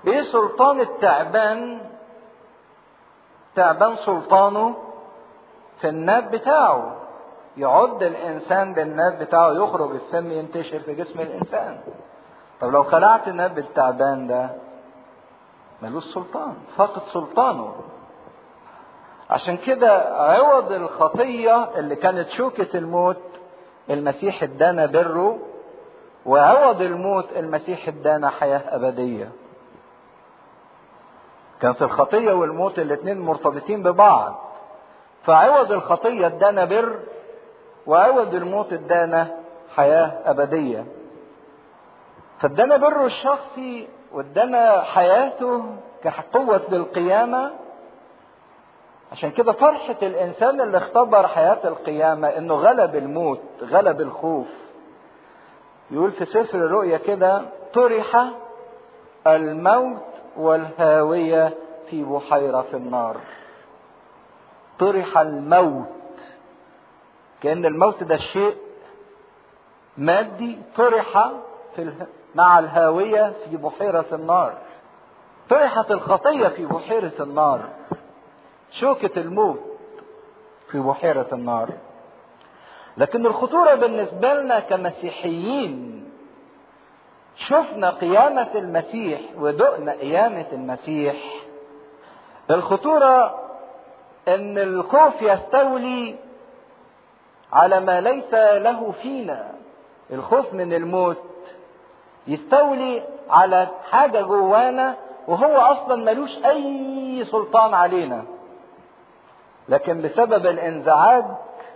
ايه سلطان التعبان تعبان سلطانه في الناب بتاعه يعد الانسان بالناب بتاعه يخرج السم ينتشر في جسم الانسان طب لو خلعت الناب التعبان ده ملوش سلطان فقد سلطانه عشان كده عوض الخطية اللي كانت شوكة الموت المسيح ادانا بره وعوض الموت المسيح ادانا حياة أبدية كانت الخطية والموت الاتنين مرتبطين ببعض فعوض الخطية ادانا بر وعوض الموت ادانا حياة أبدية فادانا بره الشخصي وادانا حياته كقوة للقيامة عشان كده فرحة الإنسان اللي اختبر حياة القيامة إنه غلب الموت غلب الخوف يقول في سفر الرؤيا كده طرح الموت والهاوية في بحيرة في النار طرح الموت كأن الموت ده شيء مادي طرح في اله... مع الهاوية في بحيرة النار طرحت الخطية في بحيرة النار شوكة الموت في بحيرة النار لكن الخطورة بالنسبة لنا كمسيحيين شفنا قيامة المسيح ودقنا قيامة المسيح الخطورة ان الخوف يستولي على ما ليس له فينا الخوف من الموت يستولي على حاجة جوانا وهو اصلا ملوش اي سلطان علينا لكن بسبب الانزعاج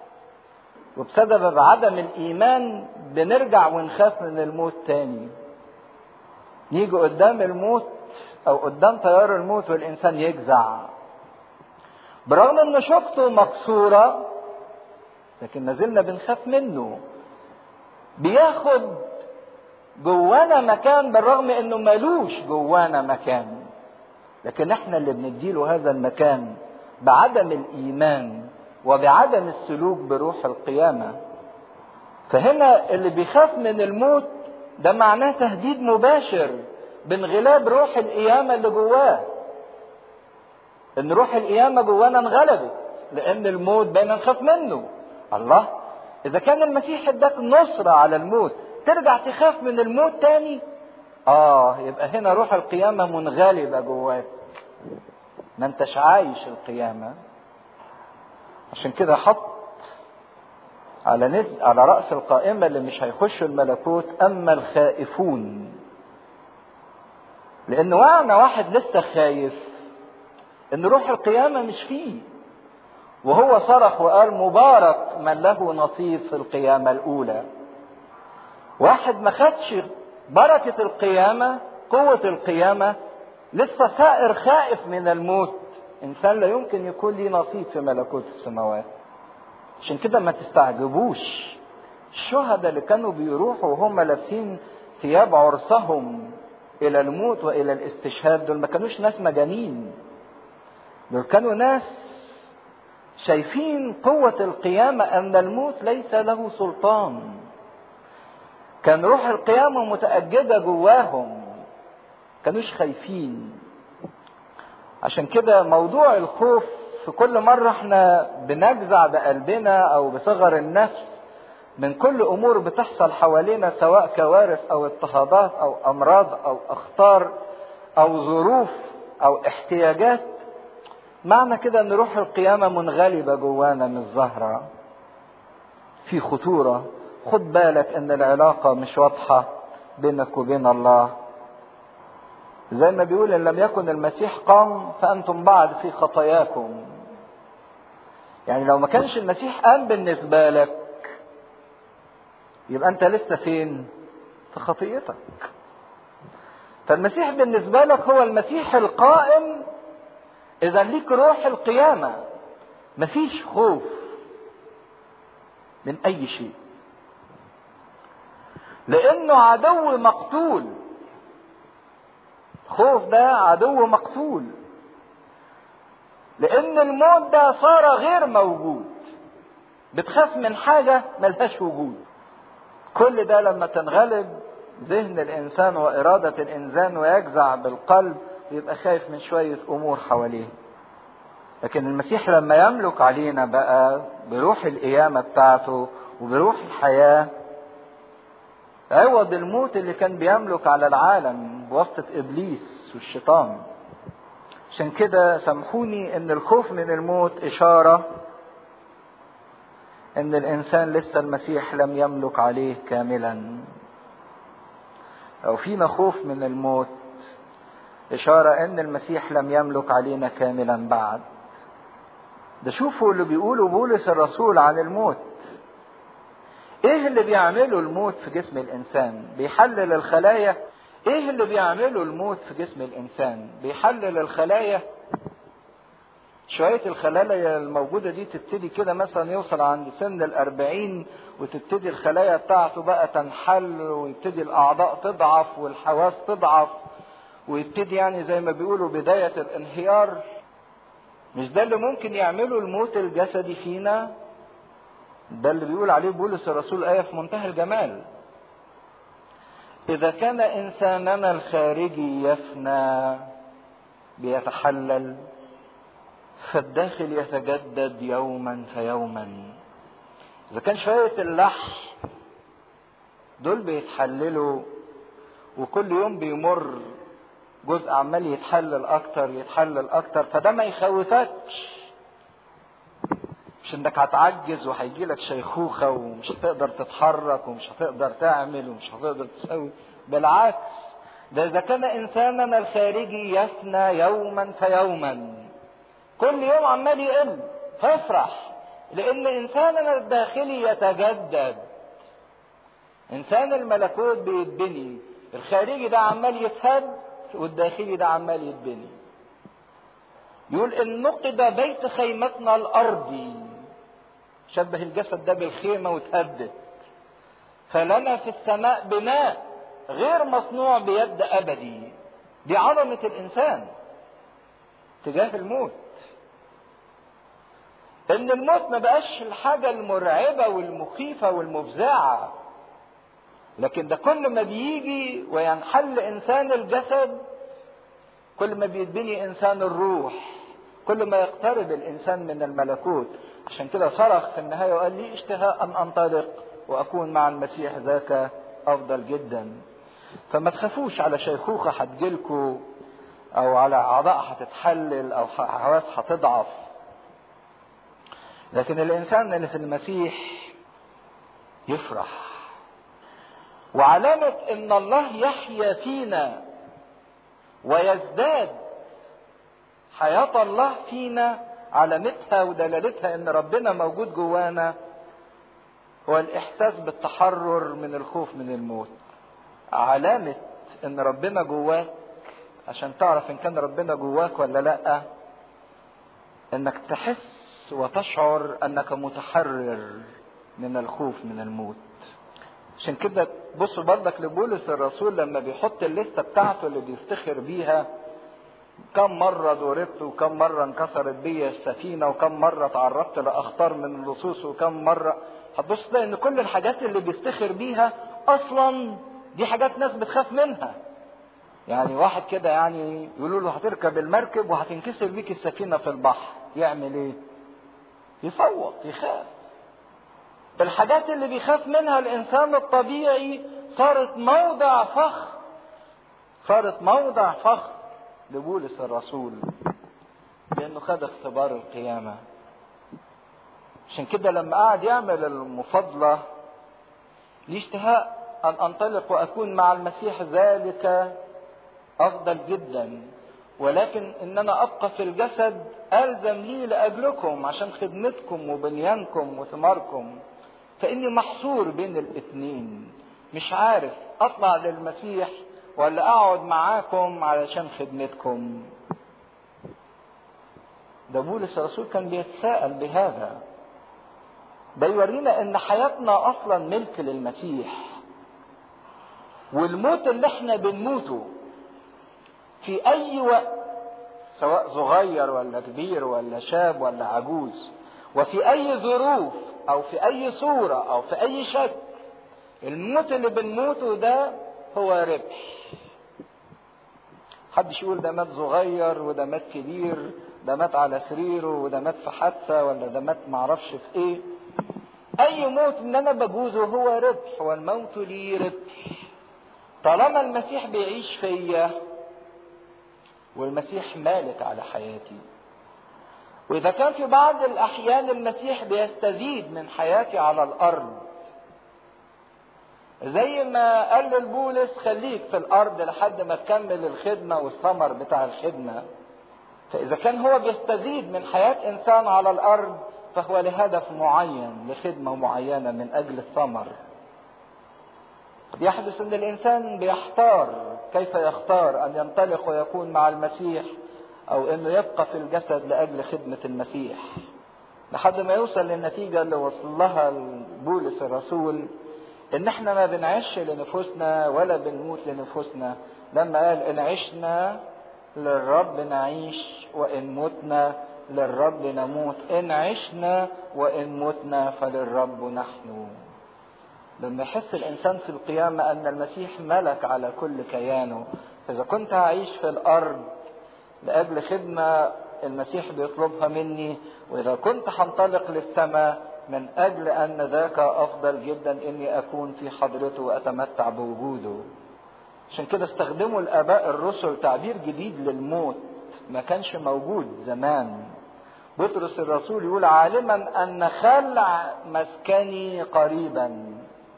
وبسبب عدم الايمان بنرجع ونخاف من الموت تاني نيجي قدام الموت او قدام تيار الموت والانسان يجزع برغم ان شفته مكسورة لكن ما زلنا بنخاف منه بياخد جوانا مكان بالرغم انه ملوش جوانا مكان لكن احنا اللي بنديله هذا المكان بعدم الايمان وبعدم السلوك بروح القيامه فهنا اللي بيخاف من الموت ده معناه تهديد مباشر بانغلاب روح القيامه اللي جواه ان روح القيامه جوانا انغلبت لان الموت بقينا نخاف منه الله اذا كان المسيح اداك نصره على الموت ترجع تخاف من الموت تاني اه يبقى هنا روح القيامه منغلبه جواك ما انتش عايش القيامه عشان كده حط على نز... على راس القائمه اللي مش هيخشوا الملكوت اما الخائفون لان وقعنا واحد لسه خايف ان روح القيامه مش فيه وهو صرخ وقال مبارك من له نصيب في القيامه الاولى واحد ما خدش بركه القيامه قوه القيامه لسه سائر خائف من الموت انسان لا يمكن يكون ليه نصيب في ملكوت السماوات عشان كده ما تستعجبوش الشهداء اللي كانوا بيروحوا وهم لابسين ثياب عرسهم الى الموت والى الاستشهاد دول ما كانوش ناس مجانين دول كانوا ناس شايفين قوة القيامة أن الموت ليس له سلطان كان روح القيامة متأجدة جواهم كانوش خايفين عشان كده موضوع الخوف في كل مرة احنا بنجزع بقلبنا او بصغر النفس من كل امور بتحصل حوالينا سواء كوارث او اضطهادات او امراض او اخطار او ظروف او احتياجات معنى كده ان روح القيامة منغلبة جوانا من الزهرة في خطورة خد بالك ان العلاقة مش واضحة بينك وبين الله زي ما بيقول ان لم يكن المسيح قام فانتم بعد في خطاياكم يعني لو ما كانش المسيح قام بالنسبة لك يبقى انت لسه فين في خطيئتك فالمسيح بالنسبة لك هو المسيح القائم اذا ليك روح القيامة مفيش خوف من اي شيء لانه عدو مقتول خوف ده عدو مقتول لان الموت ده صار غير موجود بتخاف من حاجة ملهاش وجود كل ده لما تنغلب ذهن الانسان واراده الانسان ويجزع بالقلب ويبقى خايف من شويه امور حواليه لكن المسيح لما يملك علينا بقى بروح القيامه بتاعته وبروح الحياه عوض الموت اللي كان بيملك على العالم بواسطه ابليس والشيطان عشان كده سامحوني ان الخوف من الموت اشاره ان الانسان لسه المسيح لم يملك عليه كاملا او فينا خوف من الموت اشاره ان المسيح لم يملك علينا كاملا بعد ده شوفوا اللي بيقوله بولس الرسول عن الموت ايه اللي بيعمله الموت في جسم الانسان بيحلل الخلايا ايه اللي بيعمله الموت في جسم الانسان بيحلل الخلايا شوية الخلايا الموجودة دي تبتدي كده مثلا يوصل عند سن الأربعين وتبتدي الخلايا بتاعته بقى تنحل ويبتدي الأعضاء تضعف والحواس تضعف ويبتدي يعني زي ما بيقولوا بداية الانهيار مش ده اللي ممكن يعمله الموت الجسدي فينا ده اللي بيقول عليه بولس الرسول آية في منتهى الجمال إذا كان إنساننا الخارجي يفنى بيتحلل فالداخل يتجدد يوما فيوما إذا كان شوية اللحم دول بيتحللوا وكل يوم بيمر جزء عمال يتحلل أكتر يتحلل أكتر فده ما يخوفكش مش انك هتعجز وهيجيلك شيخوخة ومش هتقدر تتحرك ومش هتقدر تعمل ومش هتقدر تسوي بالعكس ده إذا كان إنساننا الخارجي يفنى يوما فيوما كل يوم عمال يقل فافرح لأن إنساننا الداخلي يتجدد إنسان الملكوت بيتبني الخارجي ده عمال يتهد والداخلي ده عمال يتبني يقول إن نقد بيت خيمتنا الأرضي شبه الجسد ده بالخيمة وتهدد فلنا في السماء بناء غير مصنوع بيد أبدي دي عظمة الإنسان تجاه الموت إن الموت ما بقاش الحاجة المرعبة والمخيفة والمفزعة لكن ده كل ما بيجي وينحل إنسان الجسد كل ما بيتبني إنسان الروح كل ما يقترب الإنسان من الملكوت عشان كده صرخ في النهاية وقال لي اشتهاء أن أنطلق وأكون مع المسيح ذاك أفضل جدا فما تخافوش على شيخوخة هتجيلكوا أو على أعضاء هتتحلل أو حواس هتضعف لكن الإنسان اللي في المسيح يفرح وعلامة إن الله يحيا فينا ويزداد حياة الله فينا علامتها ودلالتها ان ربنا موجود جوانا هو الاحساس بالتحرر من الخوف من الموت علامة ان ربنا جواك عشان تعرف ان كان ربنا جواك ولا لا انك تحس وتشعر انك متحرر من الخوف من الموت عشان كده بصوا برضك لبولس الرسول لما بيحط الليسته بتاعته اللي بيفتخر بيها كم مرة ضربت وكم مرة انكسرت بيا السفينة وكم مرة تعرضت لأخطار من اللصوص وكم مرة هتبص تلاقي إن كل الحاجات اللي بيفتخر بيها أصلا دي حاجات ناس بتخاف منها. يعني واحد كده يعني يقولوا له هتركب المركب وهتنكسر بيك السفينة في البحر، يعمل إيه؟ يصوت يخاف. الحاجات اللي بيخاف منها الإنسان الطبيعي صارت موضع فخر. صارت موضع فخر. لبولس الرسول لانه خد اختبار القيامه عشان كده لما قعد يعمل المفاضله لي اشتهاء ان انطلق واكون مع المسيح ذلك افضل جدا ولكن ان انا ابقى في الجسد الزم لي لاجلكم عشان خدمتكم وبنيانكم وثماركم فاني محصور بين الاثنين مش عارف اطلع للمسيح ولا اقعد معاكم علشان خدمتكم ده بولس الرسول كان بيتساءل بهذا ده يورينا ان حياتنا اصلا ملك للمسيح والموت اللي احنا بنموته في اي وقت سواء صغير ولا كبير ولا شاب ولا عجوز وفي اي ظروف او في اي صورة او في اي شكل الموت اللي بنموته ده هو ربح محدش يقول ده مات صغير وده مات كبير ده مات على سريره وده مات في حادثة ولا ده مات معرفش في ايه اي موت ان انا بجوزه هو ربح والموت لي ربح طالما المسيح بيعيش فيا والمسيح مالك على حياتي واذا كان في بعض الاحيان المسيح بيستزيد من حياتي على الارض زي ما قال لبولس خليك في الارض لحد ما تكمل الخدمه والثمر بتاع الخدمه فاذا كان هو بيستزيد من حياه انسان على الارض فهو لهدف معين لخدمه معينه من اجل الثمر يحدث ان الانسان بيحتار كيف يختار ان ينطلق ويكون مع المسيح او انه يبقى في الجسد لاجل خدمه المسيح لحد ما يوصل للنتيجه اللي وصل لها بولس الرسول ان احنا ما بنعيش لنفوسنا ولا بنموت لنفوسنا لما قال ان عشنا للرب نعيش وان متنا للرب نموت ان عشنا وان متنا فللرب نحن لما يحس الانسان في القيامه ان المسيح ملك على كل كيانه فاذا كنت هعيش في الارض لاجل خدمه المسيح بيطلبها مني واذا كنت هنطلق للسماء من اجل ان ذاك افضل جدا اني اكون في حضرته واتمتع بوجوده عشان كده استخدموا الاباء الرسل تعبير جديد للموت ما كانش موجود زمان بطرس الرسول يقول عالما ان خلع مسكني قريبا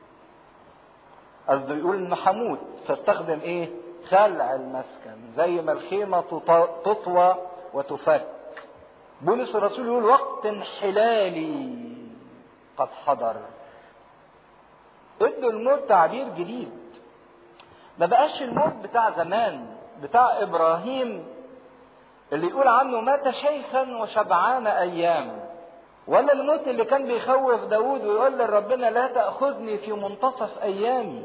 قصده يقول انه هموت فاستخدم ايه خلع المسكن زي ما الخيمه تطوى وتفك بولس الرسول يقول وقت انحلالي قد حضر ادوا الموت تعبير جديد ما بقاش الموت بتاع زمان بتاع ابراهيم اللي يقول عنه مات شيخا وشبعان ايام ولا الموت اللي كان بيخوف داود ويقول لربنا لا تأخذني في منتصف أيامي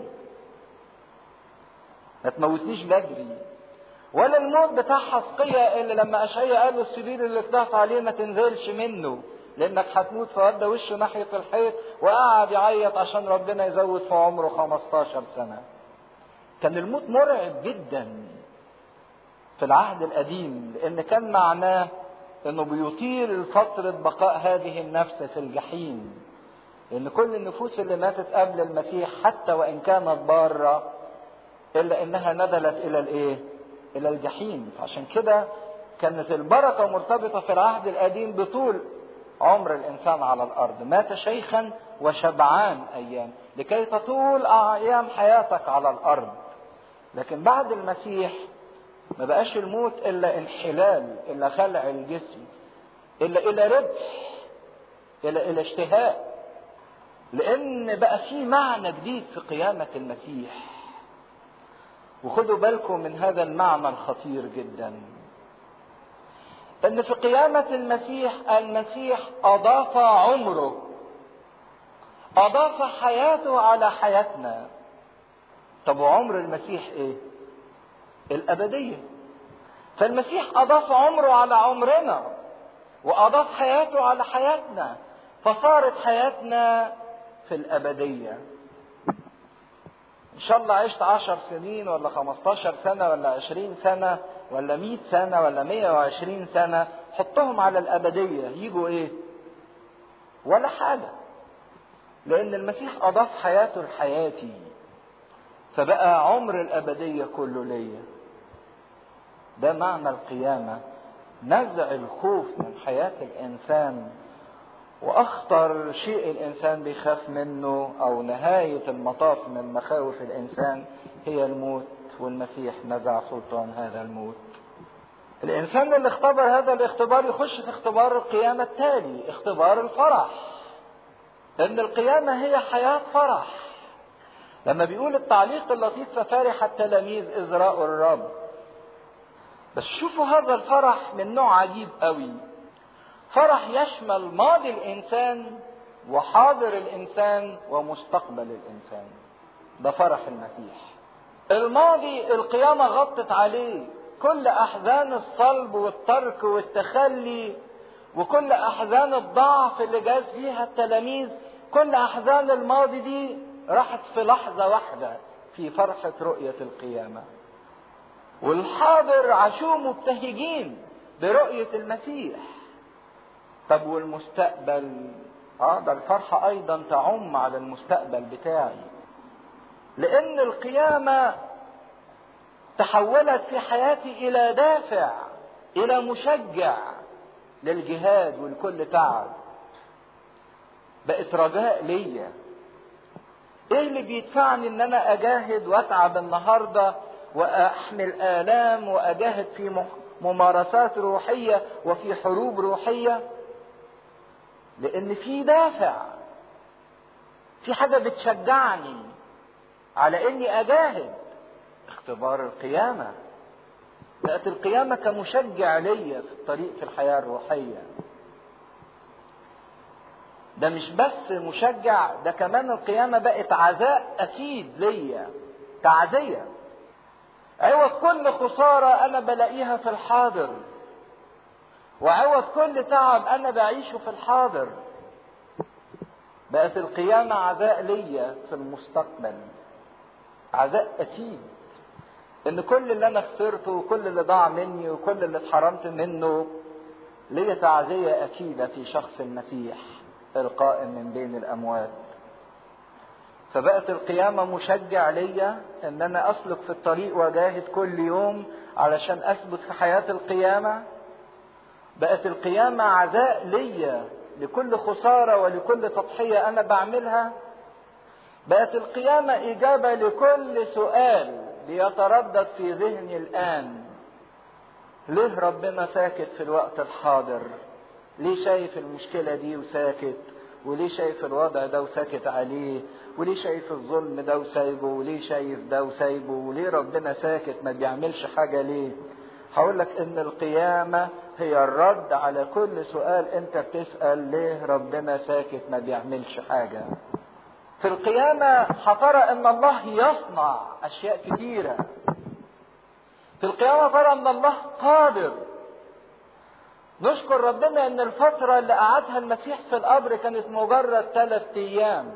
ما تموتنيش بدري ولا الموت بتاع حسقية اللي لما أشعية قال له السرير اللي اتضغط عليه ما تنزلش منه لأنك هتموت فودى وشه ناحية الحيط وقعد يعيط عشان ربنا يزود في عمره 15 سنة كان الموت مرعب جدا في العهد القديم لأن كان معناه انه بيطيل فترة بقاء هذه النفس في الجحيم لان كل النفوس اللي ماتت قبل المسيح حتى وان كانت بارة الا انها نزلت الى الايه الى الجحيم عشان كده كانت البركة مرتبطة في العهد القديم بطول عمر الانسان على الارض مات شيخا وشبعان ايام لكي تطول ايام حياتك على الارض لكن بعد المسيح ما بقاش الموت الا انحلال الا خلع الجسم الا الى ربح الا الى اشتهاء لان بقى في معنى جديد في قيامه المسيح وخدوا بالكم من هذا المعنى الخطير جدا ان في قيامه المسيح المسيح اضاف عمره اضاف حياته على حياتنا طب وعمر المسيح ايه الأبدية فالمسيح أضاف عمره على عمرنا وأضاف حياته على حياتنا فصارت حياتنا في الأبدية إن شاء الله عشت عشر سنين ولا خمستاشر سنة ولا عشرين سنة ولا مئة سنة ولا مئة وعشرين سنة حطهم على الأبدية يجوا إيه ولا حاجة لأن المسيح أضاف حياته لحياتي فبقى عمر الأبدية كله ليا ده معنى القيامة نزع الخوف من حياة الإنسان وأخطر شيء الإنسان بيخاف منه أو نهاية المطاف من مخاوف الإنسان هي الموت والمسيح نزع سلطان هذا الموت الإنسان اللي اختبر هذا الاختبار يخش في اختبار القيامة التالي اختبار الفرح لأن القيامة هي حياة فرح لما بيقول التعليق اللطيف ففرح التلاميذ إذ رأوا الرب بس شوفوا هذا الفرح من نوع عجيب قوي فرح يشمل ماضي الإنسان وحاضر الإنسان ومستقبل الإنسان ده فرح المسيح الماضي القيامة غطت عليه كل أحزان الصلب والترك والتخلي وكل أحزان الضعف اللي جاز فيها التلاميذ كل أحزان الماضي دي راحت في لحظة واحدة في فرحة رؤية القيامة والحاضر عاشوه مبتهجين برؤية المسيح طب والمستقبل اه ده الفرحة ايضا تعم على المستقبل بتاعي لان القيامة تحولت في حياتي الى دافع الى مشجع للجهاد ولكل تعب بقت رجاء ليا ايه اللي بيدفعني ان انا اجاهد واتعب النهارده واحمل الام واجاهد في ممارسات روحيه وفي حروب روحيه لان في دافع في حاجه بتشجعني على اني اجاهد اختبار القيامه بقت القيامه كمشجع ليا في الطريق في الحياه الروحيه ده مش بس مشجع ده كمان القيامة بقت عزاء أكيد ليا تعزية عوض كل خسارة أنا بلاقيها في الحاضر وعوض كل تعب أنا بعيشه في الحاضر بقت القيامة عزاء ليا في المستقبل عزاء أكيد إن كل اللي أنا خسرته وكل اللي ضاع مني وكل اللي اتحرمت منه ليا تعزية أكيدة في شخص المسيح القائم من بين الاموات فبقت القيامه مشجع ليا ان انا اسلك في الطريق واجاهد كل يوم علشان اثبت في حياه القيامه بقت القيامه عزاء ليا لكل خساره ولكل تضحيه انا بعملها بقت القيامه اجابه لكل سؤال بيتردد في ذهني الان ليه ربنا ساكت في الوقت الحاضر ليه شايف المشكلة دي وساكت وليه شايف الوضع ده وساكت عليه وليه شايف الظلم ده وسايبه وليه شايف ده وسايبه وليه ربنا ساكت ما بيعملش حاجة ليه هقول لك ان القيامة هي الرد على كل سؤال انت بتسأل ليه ربنا ساكت ما بيعملش حاجة في القيامة هترى ان الله يصنع اشياء كتيرة في القيامة ترى ان الله قادر نشكر ربنا ان الفترة اللي قعدها المسيح في القبر كانت مجرد ثلاث ايام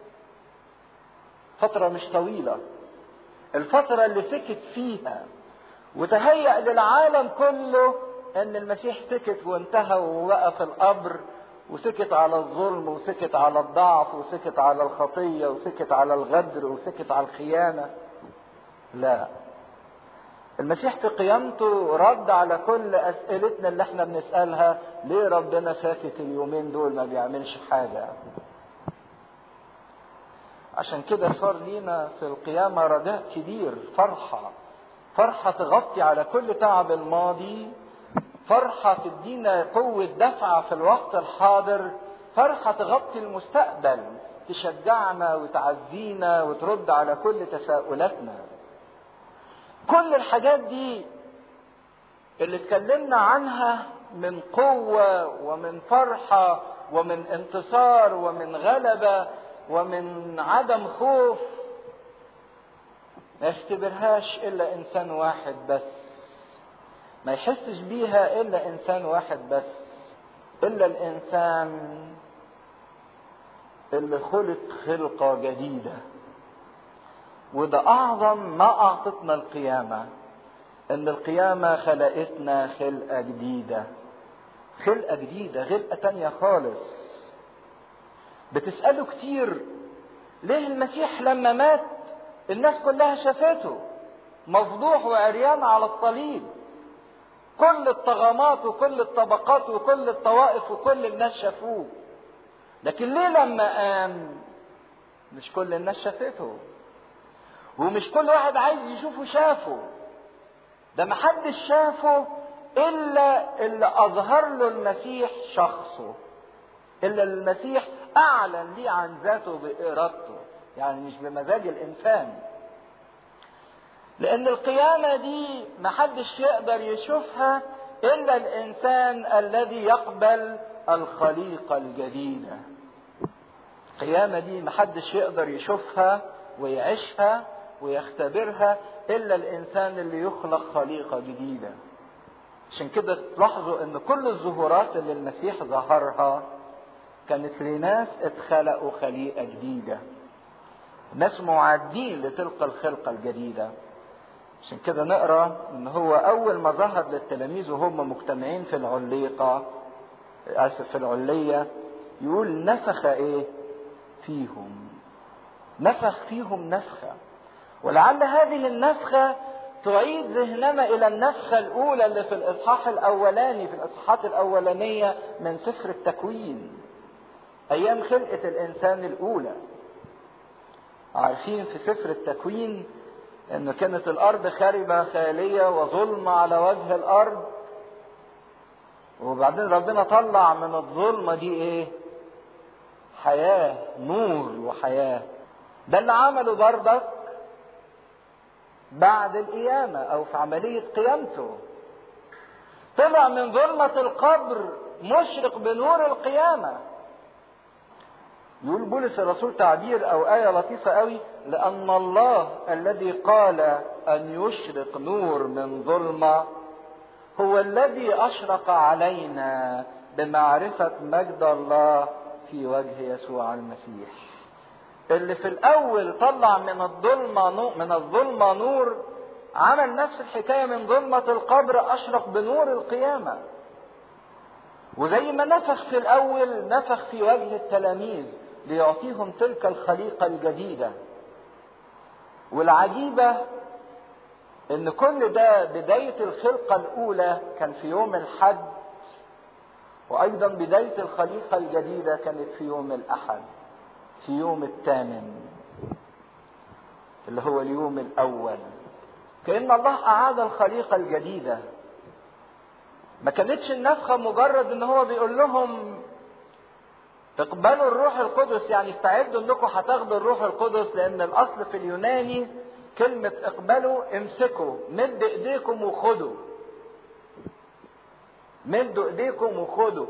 فترة مش طويلة الفترة اللي سكت فيها وتهيأ للعالم كله ان المسيح سكت وانتهى وبقى في القبر وسكت على الظلم وسكت على الضعف وسكت على الخطية وسكت على الغدر وسكت على الخيانة لا المسيح في قيامته رد على كل اسئلتنا اللي احنا بنسالها ليه ربنا ساكت اليومين دول ما بيعملش حاجه عشان كده صار لينا في القيامه رجاء كبير فرحه فرحه تغطي على كل تعب الماضي فرحه تدينا قوه دفعه في الوقت الحاضر فرحه تغطي المستقبل تشجعنا وتعزينا وترد على كل تساؤلاتنا كل الحاجات دي اللي اتكلمنا عنها من قوة ومن فرحة ومن انتصار ومن غلبة ومن عدم خوف ما يختبرهاش إلا إنسان واحد بس ما يحسش بيها إلا إنسان واحد بس إلا الإنسان اللي خلق خلقة جديدة وده اعظم ما اعطتنا القيامه ان القيامه خلقتنا خلقه جديده خلقه جديده خلقه تانية خالص بتساله كتير ليه المسيح لما مات الناس كلها شافته مفضوح وعريان على الصليب كل الطغمات وكل الطبقات وكل الطوائف وكل الناس شافوه لكن ليه لما قام مش كل الناس شافته ومش كل واحد عايز يشوفه شافه ده محدش شافه الا اللي اظهر له المسيح شخصه الا المسيح اعلن ليه عن ذاته بارادته يعني مش بمزاج الانسان لان القيامه دي محدش يقدر يشوفها الا الانسان الذي يقبل الخليقه الجديده القيامه دي محدش يقدر يشوفها ويعيشها ويختبرها الا الانسان اللي يخلق خليقه جديده عشان كده تلاحظوا ان كل الظهورات اللي المسيح ظهرها كانت لناس اتخلقوا خليقه جديده ناس معدين لتلك الخلقة الجديدة عشان كده نقرا ان هو اول ما ظهر للتلاميذ وهم مجتمعين في العليقة اسف في العلية يقول نفخ ايه فيهم نفخ فيهم نفخة ولعل هذه النفخة تعيد ذهننا الى النفخة الاولى اللي في الاصحاح الاولاني في الاصحاحات الاولانية من سفر التكوين ايام خلقة الانسان الاولى عارفين في سفر التكوين ان كانت الارض خاربة خالية وظلمة على وجه الارض وبعدين ربنا طلع من الظلمة دي ايه حياة نور وحياة ده اللي عمله بردك بعد القيامة او في عملية قيامته طلع من ظلمة القبر مشرق بنور القيامة يقول بولس الرسول تعبير او آية لطيفة قوي لأن الله الذي قال أن يشرق نور من ظلمة هو الذي أشرق علينا بمعرفة مجد الله في وجه يسوع المسيح اللي في الأول طلع من الظلمة نور من الظلمة نور عمل نفس الحكاية من ظلمة القبر أشرق بنور القيامة وزي ما نفخ في الأول نفخ في وجه التلاميذ ليعطيهم تلك الخليقة الجديدة والعجيبة ان كل ده بداية الخلقة الاولى كان في يوم الحد وايضا بداية الخليقة الجديدة كانت في يوم الاحد في يوم الثامن اللي هو اليوم الاول كأن الله اعاد الخليقة الجديدة ما كانتش النفخة مجرد ان هو بيقول لهم اقبلوا الروح القدس يعني استعدوا انكم هتاخدوا الروح القدس لان الاصل في اليوناني كلمة اقبلوا امسكوا مد ايديكم وخدوا مدوا ايديكم وخدوا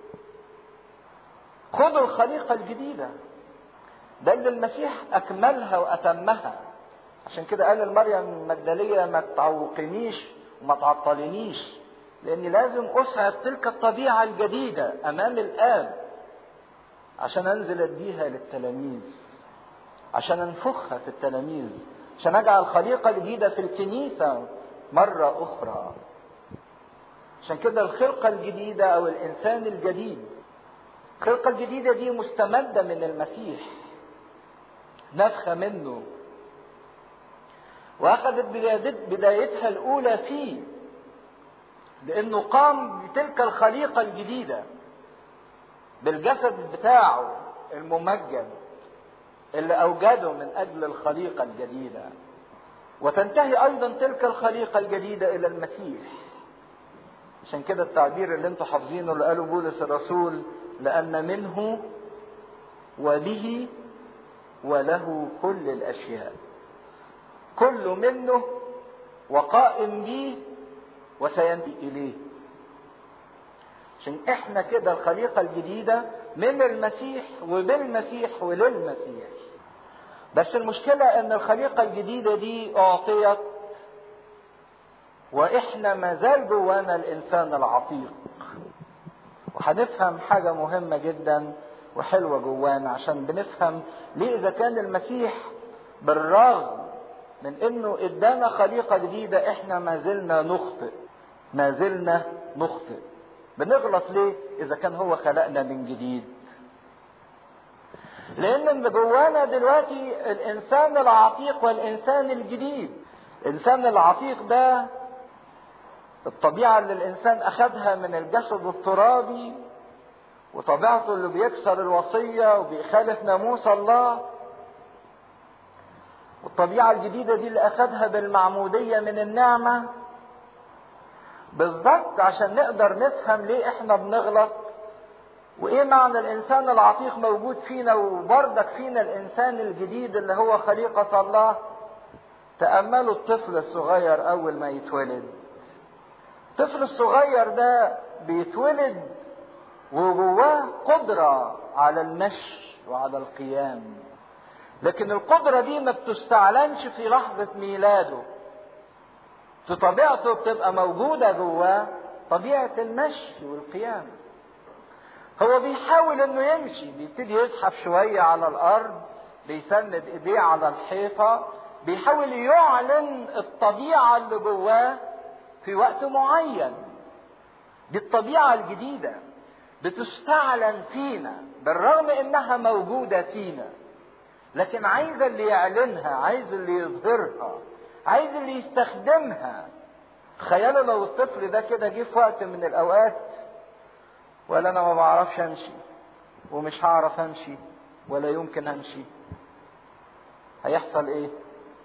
خدوا الخليقة الجديدة ده اللي المسيح اكملها واتمها عشان كده قال لمريم المجدلية ما تعوقنيش وما تعطلنيش لاني لازم اسعد تلك الطبيعة الجديدة امام الاب عشان انزل اديها للتلاميذ عشان انفخها في التلاميذ عشان اجعل خليقه جديده في الكنيسه مره اخرى عشان كده الخلقه الجديده او الانسان الجديد الخلقه الجديده دي مستمده من المسيح نفخه منه واخذت بدايتها الاولى فيه لانه قام بتلك الخليقه الجديده بالجسد بتاعه الممجد اللي اوجده من اجل الخليقه الجديده وتنتهي ايضا تلك الخليقه الجديده الى المسيح عشان كده التعبير اللي انتم حافظينه اللي قاله بولس الرسول لان منه وبه وله كل الاشياء كل منه وقائم به وسينتهي اليه عشان احنا كده الخليقه الجديده من المسيح وبالمسيح وللمسيح بس المشكله ان الخليقه الجديده دي اعطيت واحنا ما زال جوانا الانسان العتيق وهنفهم حاجه مهمه جدا وحلوه جوانا عشان بنفهم ليه اذا كان المسيح بالرغم من انه ادانا خليقه جديده احنا ما زلنا نخطئ ما زلنا نخطئ بنغلط ليه اذا كان هو خلقنا من جديد لان اللي جوانا دلوقتي الانسان العتيق والانسان الجديد الانسان العتيق ده الطبيعه اللي الانسان اخذها من الجسد الترابي وطبيعته اللي بيكسر الوصيه وبيخالف ناموس الله والطبيعه الجديده دي اللي اخذها بالمعموديه من النعمه بالظبط عشان نقدر نفهم ليه احنا بنغلط وايه معنى الانسان العتيق موجود فينا وبردك فينا الانسان الجديد اللي هو خليقة الله تأملوا الطفل الصغير اول ما يتولد الطفل الصغير ده بيتولد وجواه قدرة على المشي وعلى القيام لكن القدرة دي ما بتستعلنش في لحظة ميلاده في طبيعته بتبقى موجودة جواه طبيعة المشي والقيام هو بيحاول انه يمشي بيبتدي يزحف شوية على الارض بيسند ايديه على الحيطة بيحاول يعلن الطبيعة اللي جواه في وقت معين دي الطبيعة الجديدة بتستعلن فينا بالرغم انها موجودة فينا لكن عايز اللي يعلنها عايز اللي يظهرها عايز اللي يستخدمها تخيلوا لو الطفل ده كده جه في وقت من الاوقات ولا انا ما بعرفش امشي ومش هعرف امشي ولا يمكن امشي هيحصل ايه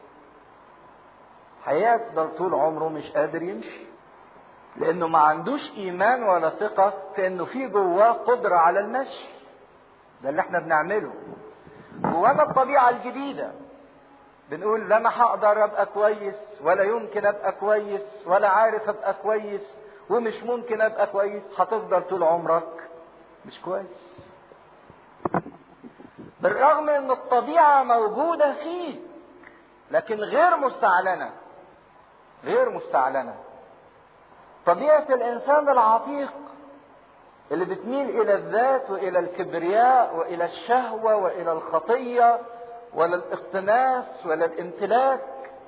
هيفضل طول عمره مش قادر يمشي لانه ما عندوش ايمان ولا ثقه في انه في جواه قدره على المشي ده اللي احنا بنعمله جوانا الطبيعه الجديده بنقول لا انا هقدر ابقى كويس ولا يمكن ابقى كويس ولا عارف ابقى كويس ومش ممكن ابقى كويس هتفضل طول عمرك مش كويس بالرغم ان الطبيعه موجوده فيك لكن غير مستعلنه غير مستعلنه طبيعه الانسان العتيق اللي بتميل الى الذات والى الكبرياء والى الشهوه والى الخطيه ولا الاقتناص ولا الامتلاك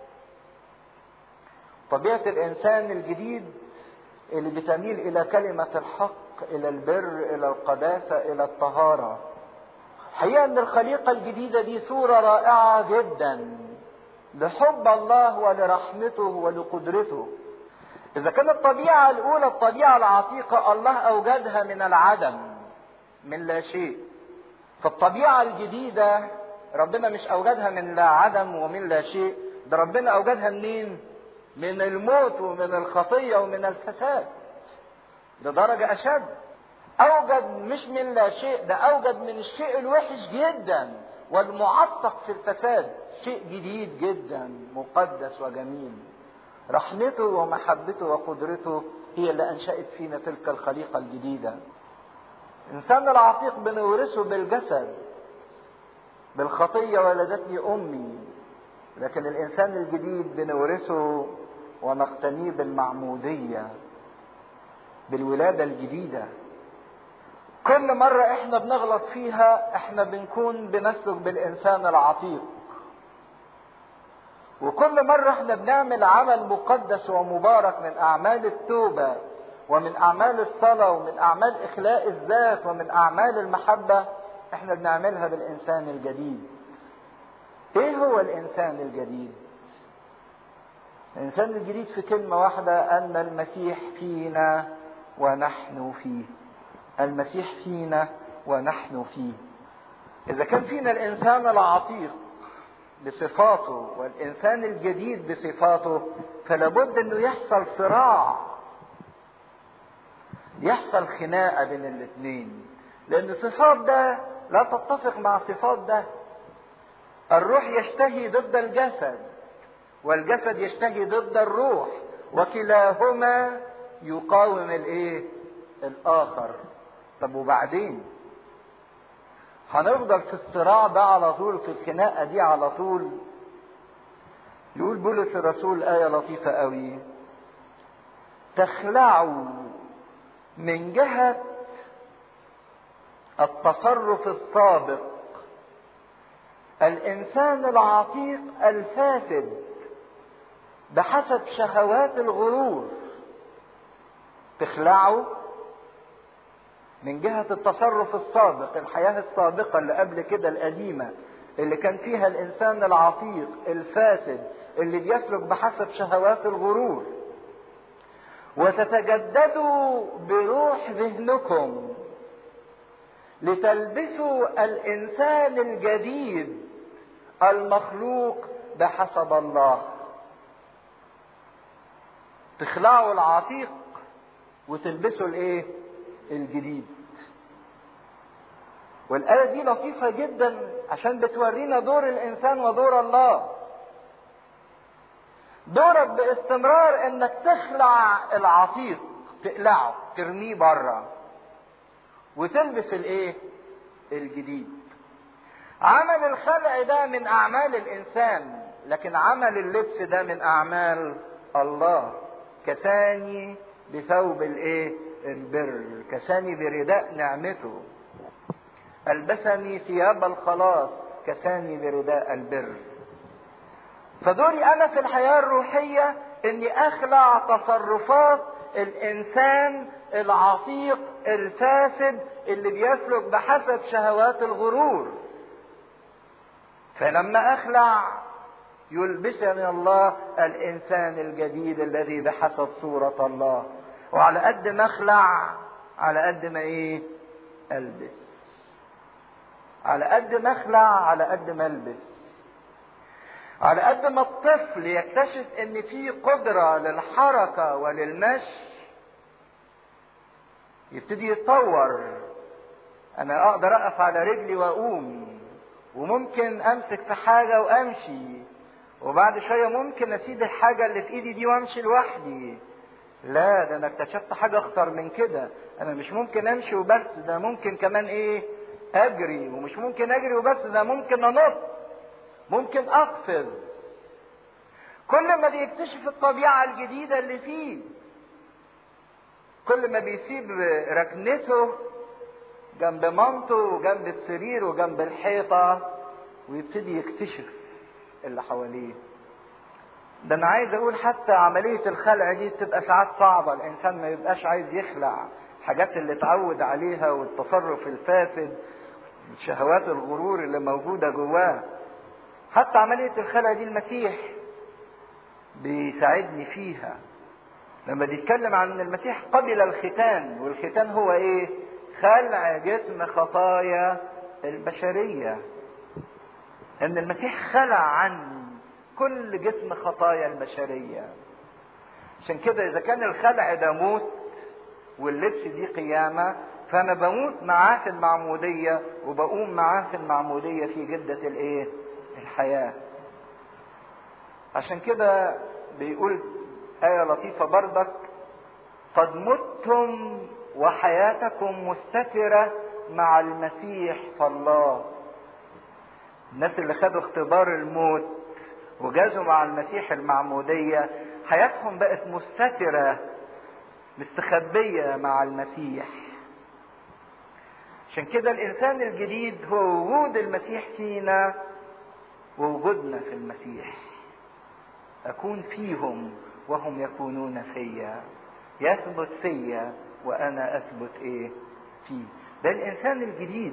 طبيعه الانسان الجديد اللي بتميل الى كلمه الحق الى البر الى القداسه الى الطهاره حقيقه ان الخليقه الجديده دي صوره رائعه جدا لحب الله ولرحمته ولقدرته إذا كانت الطبيعة الأولى الطبيعة العتيقة الله أوجدها من العدم من لا شيء فالطبيعة الجديدة ربنا مش أوجدها من لا عدم ومن لا شيء ده ربنا أوجدها منين؟ من الموت ومن الخطية ومن الفساد لدرجة أشد أوجد مش من لا شيء ده أوجد من الشيء الوحش جدا والمعتق في الفساد شيء جديد جدا مقدس وجميل رحمته ومحبته وقدرته هي اللي انشأت فينا تلك الخليقة الجديدة. الإنسان العتيق بنورثه بالجسد. بالخطية ولدتني أمي. لكن الإنسان الجديد بنورثه ونقتنيه بالمعمودية. بالولادة الجديدة. كل مرة احنا بنغلط فيها احنا بنكون بنسلك بالإنسان العتيق. وكل مرة احنا بنعمل عمل مقدس ومبارك من أعمال التوبة ومن أعمال الصلاة ومن أعمال إخلاء الذات ومن أعمال المحبة احنا بنعملها بالإنسان الجديد. إيه هو الإنسان الجديد؟ الإنسان الجديد في كلمة واحدة أن المسيح فينا ونحن فيه. المسيح فينا ونحن فيه. إذا كان فينا الإنسان العتيق بصفاته والانسان الجديد بصفاته فلابد انه يحصل صراع يحصل خناقه بين الاثنين لان صفات ده لا تتفق مع صفات ده الروح يشتهي ضد الجسد والجسد يشتهي ضد الروح وكلاهما يقاوم الايه الاخر طب وبعدين هنفضل في الصراع ده على طول في الخناقه دي على طول يقول بولس الرسول آية لطيفة قوي تخلعوا من جهة التصرف السابق الإنسان العتيق الفاسد بحسب شهوات الغرور تخلعوا من جهة التصرف السابق الحياة السابقة اللي قبل كده القديمة اللي كان فيها الإنسان العتيق الفاسد اللي بيسلك بحسب شهوات الغرور وتتجددوا بروح ذهنكم لتلبسوا الإنسان الجديد المخلوق بحسب الله تخلعوا العتيق وتلبسوا الايه الجديد والآية دي لطيفة جدا عشان بتورينا دور الإنسان ودور الله. دورك باستمرار إنك تخلع العتيق، تقلعه، ترميه بره. وتلبس الإيه؟ الجديد. عمل الخلع ده من أعمال الإنسان، لكن عمل اللبس ده من أعمال الله. كساني بثوب الإيه؟ البر، كساني برداء نعمته. ألبسني ثياب الخلاص كساني برداء البر فدوري انا في الحياة الروحية اني اخلع تصرفات الانسان العتيق الفاسد اللي بيسلك بحسب شهوات الغرور فلما اخلع يلبسني الله الانسان الجديد الذي بحسب صورة الله وعلى قد ما اخلع على قد ما ايه البس على قد ما اخلع على قد ما البس على قد ما الطفل يكتشف ان في قدرة للحركة وللمشي يبتدي يتطور انا اقدر اقف على رجلي واقوم وممكن امسك في حاجة وامشي وبعد شوية ممكن اسيب الحاجة اللي في ايدي دي وامشي لوحدي لا ده انا اكتشفت حاجة اخطر من كده انا مش ممكن امشي وبس ده ممكن كمان ايه اجري ومش ممكن اجري وبس ده ممكن انط ممكن اقفز كل ما بيكتشف الطبيعة الجديدة اللي فيه كل ما بيسيب ركنته جنب مامته وجنب السرير وجنب الحيطة ويبتدي يكتشف اللي حواليه ده انا عايز اقول حتى عملية الخلع دي بتبقى ساعات صعبة الانسان ما يبقاش عايز يخلع الحاجات اللي اتعود عليها والتصرف الفاسد شهوات الغرور اللي موجودة جواه حتى عملية الخلع دي المسيح بيساعدني فيها لما بيتكلم عن المسيح قبل الختان والختان هو ايه خلع جسم خطايا البشرية ان المسيح خلع عني كل جسم خطايا البشرية عشان كده اذا كان الخلع ده موت واللبس دي قيامة فانا بموت معاه في المعمودية وبقوم معاه في المعمودية في جدة الايه الحياة عشان كده بيقول آية لطيفة بردك قد متم وحياتكم مستترة مع المسيح فالله الناس اللي خدوا اختبار الموت وجازوا مع المسيح المعمودية حياتهم بقت مستترة مستخبية مع المسيح عشان كده الإنسان الجديد هو وجود المسيح فينا ووجودنا في المسيح أكون فيهم وهم يكونون فيا يثبت فيا وأنا أثبت إيه فيه ده الإنسان الجديد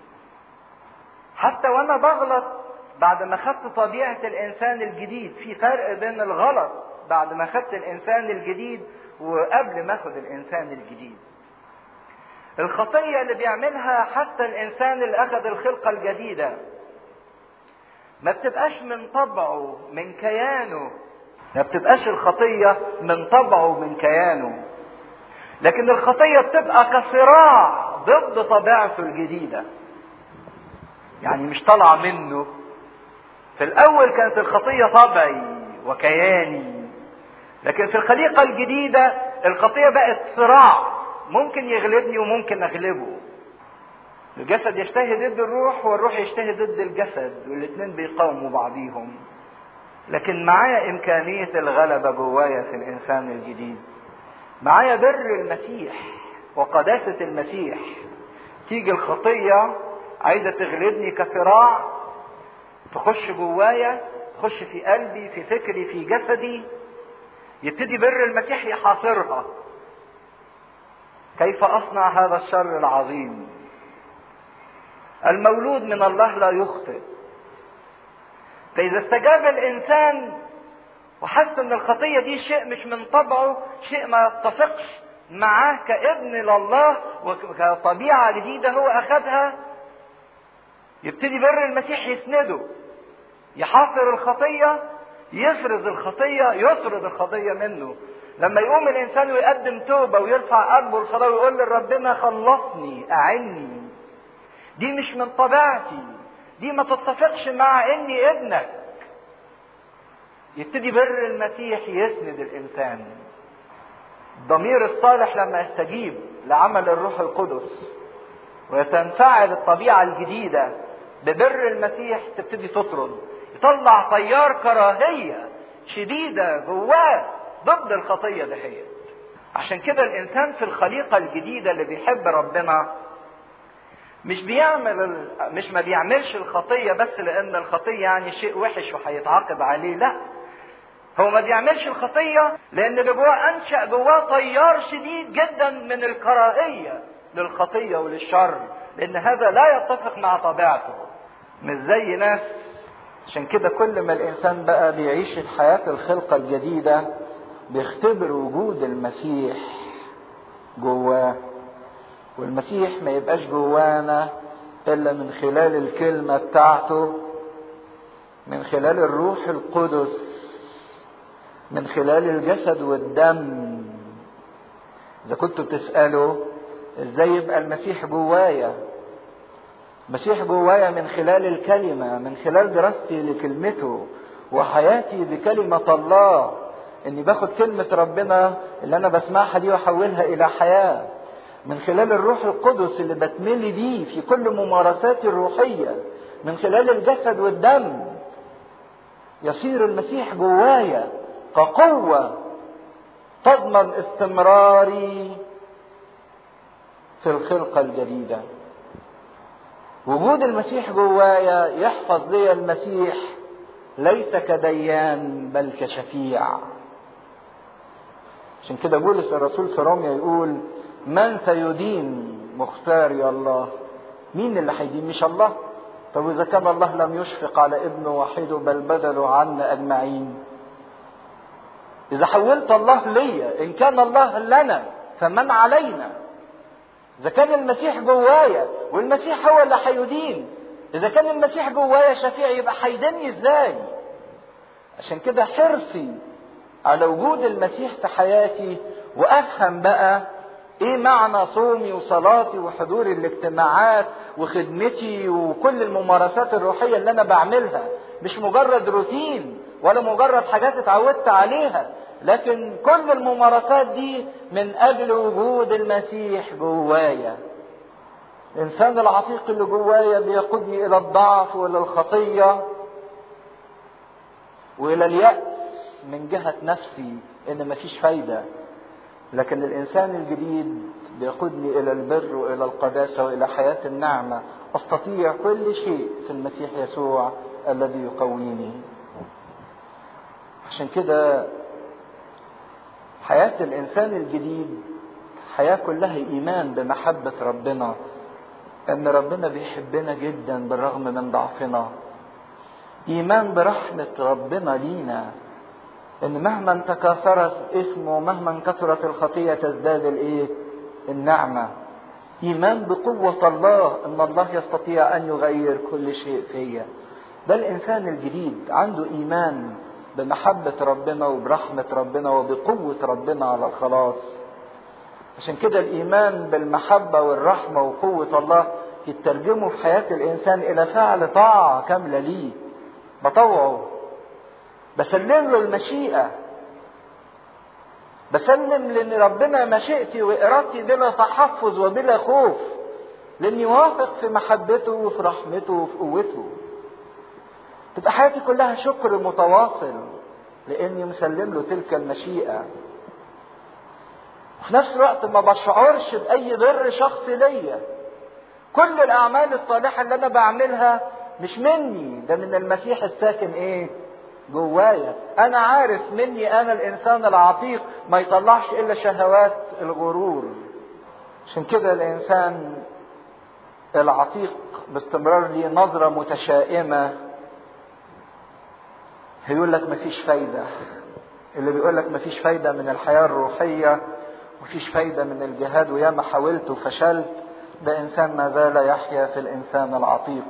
حتى وأنا بغلط بعد ما خدت طبيعة الإنسان الجديد في فرق بين الغلط بعد ما خدت الإنسان الجديد وقبل ما أخد الإنسان الجديد الخطية اللي بيعملها حتى الإنسان اللي أخذ الخلقة الجديدة ما بتبقاش من طبعه من كيانه ما بتبقاش الخطية من طبعه من كيانه لكن الخطية بتبقى كصراع ضد طبيعته الجديدة يعني مش طالعة منه في الأول كانت الخطية طبعي وكياني لكن في الخليقة الجديدة الخطية بقت صراع ممكن يغلبني وممكن أغلبه الجسد يشتهي ضد الروح والروح يشتهي ضد الجسد والاثنين بيقاوموا بعضيهم لكن معايا إمكانية الغلبة جوايا في الإنسان الجديد معايا بر المسيح وقداسة المسيح تيجي الخطية عايزة تغلبني كصراع تخش جوايا تخش في قلبي في فكري في جسدي يبتدي بر المسيح يحاصرها كيف أصنع هذا الشر العظيم المولود من الله لا يخطئ فإذا استجاب الإنسان وحس ان الخطيه دي شيء مش من طبعه شيء ما يتفقش معاه كابن لله وكطبيعه جديده هو اخذها يبتدي بر المسيح يسنده يحاصر الخطيه يفرز الخطيه يطرد الخطيه منه لما يقوم الانسان ويقدم توبه ويرفع قلبه للصلاه ويقول لربنا خلصني اعني دي مش من طبيعتي دي ما تتفقش مع اني ابنك يبتدي بر المسيح يسند الانسان الضمير الصالح لما يستجيب لعمل الروح القدس وتنفعل الطبيعة الجديدة ببر المسيح تبتدي تطرد يطلع تيار كراهية شديدة جواه ضد الخطية دهيت عشان كده الإنسان في الخليقة الجديدة اللي بيحب ربنا مش بيعمل مش ما بيعملش الخطية بس لأن الخطية يعني شيء وحش وهيتعاقب عليه لا هو ما بيعملش الخطية لأن اللي جواه أنشأ جواه تيار شديد جدا من الكراهية للخطية وللشر لأن هذا لا يتفق مع طبيعته مش زي ناس عشان كده كل ما الإنسان بقى بيعيش الحياة الخلقة الجديدة بيختبر وجود المسيح جواه والمسيح ما يبقاش جوانا إلا من خلال الكلمة بتاعته من خلال الروح القدس من خلال الجسد والدم إذا كنتوا بتسألوا إزاي يبقى المسيح جوايا المسيح جوايا من خلال الكلمة من خلال دراستي لكلمته وحياتي بكلمة الله اني باخد كلمة ربنا اللي انا بسمعها دي واحولها الى حياة من خلال الروح القدس اللي بتملي بيه في كل ممارساتي الروحية من خلال الجسد والدم يصير المسيح جوايا كقوة تضمن استمراري في الخلقة الجديدة وجود المسيح جوايا يحفظ لي المسيح ليس كديان بل كشفيع عشان كده بولس الرسول في روميا يقول من سيدين مختار يا الله مين اللي هيدين مش الله طب اذا كان الله لم يشفق على ابنه وحيده بل بذله عنا اجمعين اذا حولت الله ليا ان كان الله لنا فمن علينا اذا كان المسيح جوايا والمسيح هو اللي هيدين اذا كان المسيح جوايا شفيع يبقى هيديني ازاي عشان كده حرصي على وجود المسيح في حياتي وافهم بقى ايه معنى صومي وصلاتي وحضوري الاجتماعات وخدمتي وكل الممارسات الروحيه اللي انا بعملها مش مجرد روتين ولا مجرد حاجات اتعودت عليها لكن كل الممارسات دي من اجل وجود المسيح جوايا الانسان العتيق اللي جوايا بيقودني الى الضعف والى الخطيه والى الياس من جهه نفسي ان مفيش فايده لكن الانسان الجديد بيقودني الى البر والى القداسه والى حياه النعمه استطيع كل شيء في المسيح يسوع الذي يقويني عشان كده حياه الانسان الجديد حياه كلها ايمان بمحبه ربنا ان ربنا بيحبنا جدا بالرغم من ضعفنا ايمان برحمه ربنا لينا ان مهما تكاثرت اسمه مهما كثرت الخطيه تزداد الايه النعمه ايمان بقوه الله ان الله يستطيع ان يغير كل شيء فيا ده الانسان الجديد عنده ايمان بمحبه ربنا وبرحمه ربنا وبقوه ربنا على الخلاص عشان كده الايمان بالمحبه والرحمه وقوه الله يترجموا في حياه الانسان الى فعل طاعه كامله ليه بطوعه بسلم له المشيئة بسلم لأن ربنا مشيئتي وإرادتي بلا تحفظ وبلا خوف لأني واثق في محبته وفي رحمته وفي قوته تبقى حياتي كلها شكر متواصل لأني مسلم له تلك المشيئة وفي نفس الوقت ما بشعرش بأي ضر شخصي ليا كل الأعمال الصالحة اللي أنا بعملها مش مني ده من المسيح الساكن إيه؟ جوايا انا عارف مني انا الانسان العتيق ما يطلعش الا شهوات الغرور عشان كده الانسان العتيق باستمرار ليه نظرة متشائمة هيقول لك مفيش فايدة اللي بيقول لك مفيش فايدة من الحياة الروحية مفيش فايدة من الجهاد وياما حاولت وفشلت ده انسان ما زال يحيا في الانسان العتيق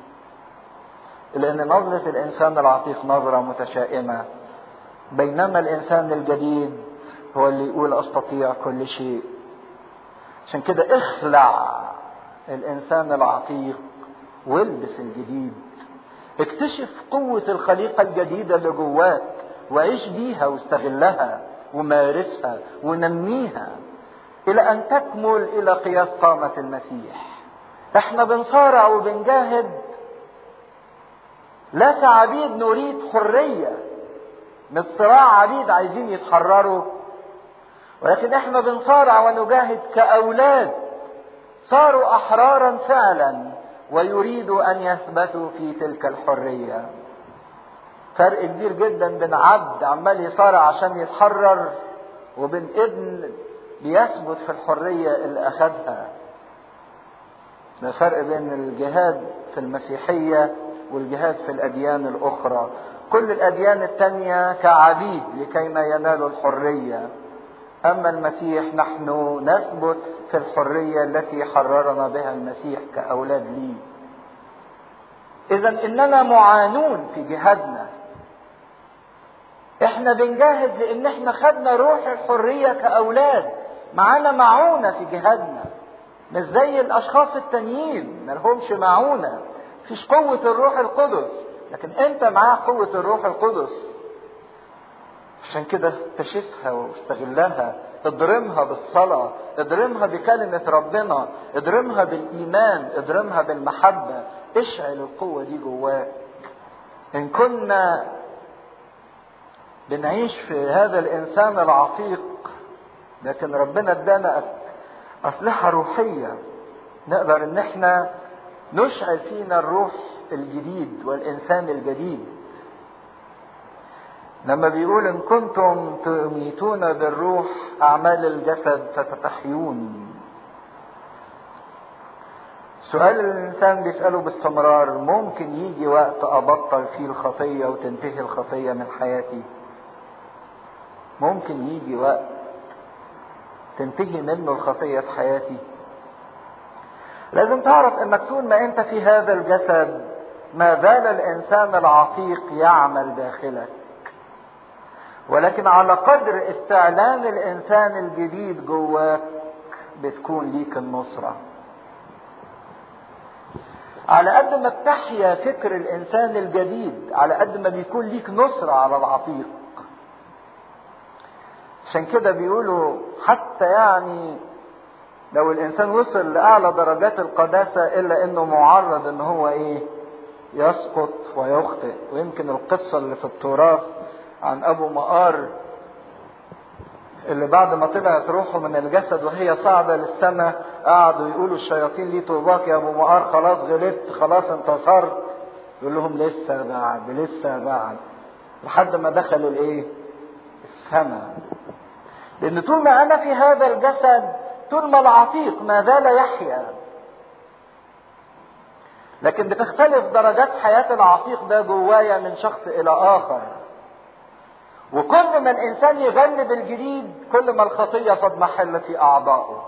لأن نظرة الإنسان العتيق نظرة متشائمة بينما الإنسان الجديد هو اللي يقول أستطيع كل شيء عشان كده اخلع الإنسان العتيق والبس الجديد اكتشف قوة الخليقة الجديدة اللي جواك وعيش بيها واستغلها ومارسها ونميها إلى أن تكمل إلى قياس قامة المسيح احنا بنصارع وبنجاهد لا كعبيد نريد حرية مش صراع عبيد عايزين يتحرروا ولكن احنا بنصارع ونجاهد كأولاد صاروا احرارا فعلا ويريدوا ان يثبتوا في تلك الحريه فرق كبير جدا بين عبد عمال يصارع عشان يتحرر وبين ابن بيثبت في الحريه اللي اخذها ده فرق بين الجهاد في المسيحيه والجهاد في الاديان الاخرى كل الاديان التانيه كعبيد لكي ما ينالوا الحريه اما المسيح نحن نثبت في الحريه التي حررنا بها المسيح كاولاد ليه اذا اننا معانون في جهادنا احنا بنجاهد لان احنا خدنا روح الحريه كاولاد معانا معونه في جهادنا مش زي الاشخاص التانيين ملهمش معونه مفيش قوه الروح القدس لكن انت معاك قوه الروح القدس عشان كده اكتشفها واستغلها اضرمها بالصلاة اضرمها بكلمة ربنا اضرمها بالإيمان اضرمها بالمحبة اشعل القوة دي جواك إن كنا بنعيش في هذا الإنسان العتيق لكن ربنا ادانا أسلحة روحية نقدر إن احنا نشعل فينا الروح الجديد والإنسان الجديد لما بيقول ان كنتم تميتون بالروح اعمال الجسد فستحيون سؤال الانسان بيساله باستمرار ممكن يجي وقت ابطل فيه الخطيه وتنتهي الخطيه من حياتي ممكن يجي وقت تنتهي منه الخطيه في حياتي لازم تعرف انك طول ما انت في هذا الجسد ما زال الانسان العتيق يعمل داخلك ولكن على قدر استعلان الانسان الجديد جواك بتكون ليك النصرة على قد ما بتحيا فكر الانسان الجديد على قد ما بيكون ليك نصرة على العتيق عشان كده بيقولوا حتى يعني لو الانسان وصل لاعلى درجات القداسة الا انه معرض ان هو ايه يسقط ويخطئ ويمكن القصة اللي في التراث عن ابو مقار اللي بعد ما طلعت روحه من الجسد وهي صاعدة للسماء قعدوا يقولوا الشياطين ليه طوباك يا ابو مقار خلاص غلبت خلاص انتصرت يقول لهم لسه بعد لسه بعد لحد ما دخل الايه السماء لان طول ما انا في هذا الجسد طول ما العتيق ما زال يحيا لكن بتختلف درجات حياة العتيق ده جوايا من شخص إلى آخر وكل ما الانسان يغلب الجديد كل ما الخطيه تضمحل في اعضائه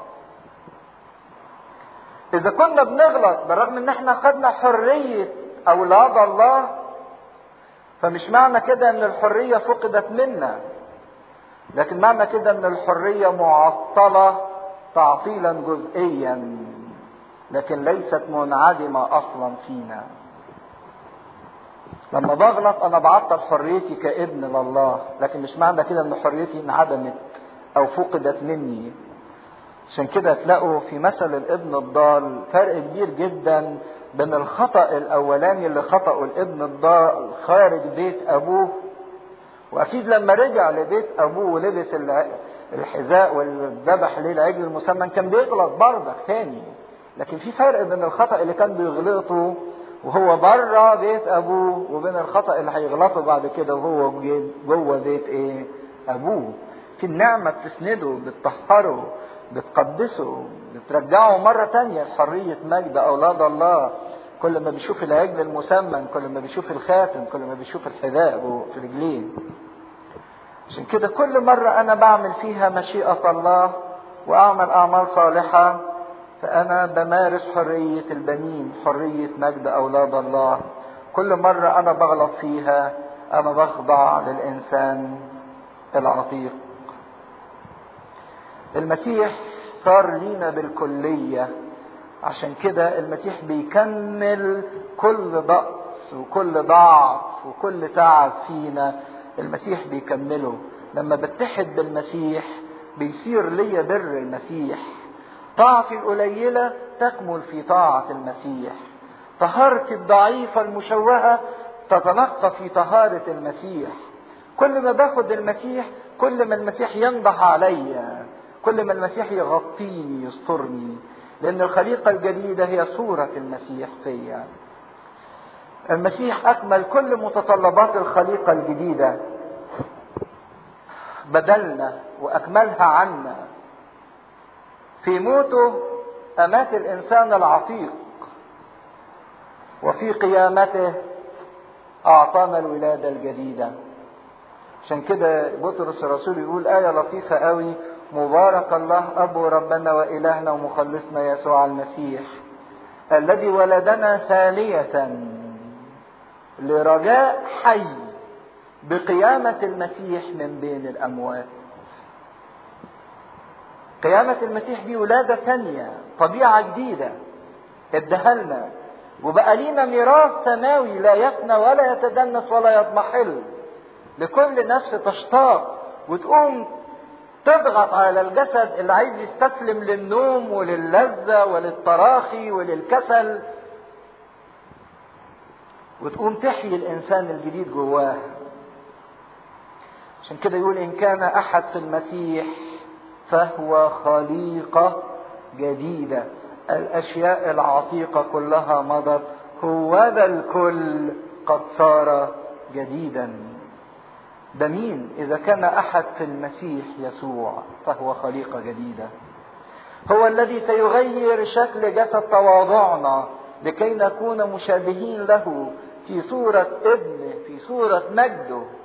اذا كنا بنغلط بالرغم ان احنا خدنا حريه اولاد الله فمش معنى كده ان الحريه فقدت منا لكن معنى كده ان الحريه معطله تعطيلا جزئيا لكن ليست منعدمه اصلا فينا لما بغلط انا بعطل حريتي كابن لله لكن مش معنى كده ان حريتي انعدمت او فقدت مني عشان كده تلاقوا في مثل الابن الضال فرق كبير جدا بين الخطا الاولاني اللي خطاه الابن الضال خارج بيت ابوه واكيد لما رجع لبيت ابوه ولبس الحذاء والذبح ليه العجل المسمن كان بيغلط برضك تاني لكن في فرق بين الخطا اللي كان بيغلطه وهو بره بيت ابوه وبين الخطا اللي هيغلطه بعد كده وهو جوه بيت ايه ابوه في النعمه بتسنده بتطهره بتقدسه بترجعه مرة تانية لحرية مجد أولاد الله كل ما بيشوف العجل المسمن كل ما بيشوف الخاتم كل ما بيشوف الحذاء في رجليه عشان كده كل مرة أنا بعمل فيها مشيئة الله وأعمل أعمال صالحة فأنا بمارس حرية البنين حرية مجد أولاد الله كل مرة أنا بغلط فيها أنا بخضع للإنسان العتيق المسيح صار لينا بالكلية عشان كده المسيح بيكمل كل ضعف وكل ضعف وكل تعب فينا المسيح بيكمله لما بتحد بالمسيح بيصير ليا بر المسيح طاعتي القليلة تكمل في طاعة المسيح طهارتي الضعيفة المشوهة تتنقى في طهارة المسيح كل ما باخد المسيح كل ما المسيح ينضح عليا كل ما المسيح يغطيني يسترني لأن الخليقة الجديدة هي صورة المسيح فيا المسيح أكمل كل متطلبات الخليقة الجديدة بدلنا وأكملها عنا في موته أمات الإنسان العتيق وفي قيامته أعطانا الولادة الجديدة عشان كده بطرس الرسول يقول آية لطيفة قوي مبارك الله أبو ربنا وإلهنا ومخلصنا يسوع المسيح الذي ولدنا ثانية لرجاء حي بقيامة المسيح من بين الأموات قيامة المسيح دي ولادة ثانية طبيعة جديدة ادها لنا وبقى لينا ميراث سماوي لا يفنى ولا يتدنس ولا يضمحل لكل نفس تشتاق وتقوم تضغط على الجسد اللي عايز يستسلم للنوم وللذة وللتراخي وللكسل وتقوم تحيي الإنسان الجديد جواه عشان كده يقول إن كان أحد في المسيح فهو خليقة جديدة الأشياء العتيقة كلها مضت هو ذا الكل قد صار جديدا ده مين إذا كان أحد في المسيح يسوع فهو خليقة جديدة هو الذي سيغير شكل جسد تواضعنا لكي نكون مشابهين له في صورة ابنه في صورة مجده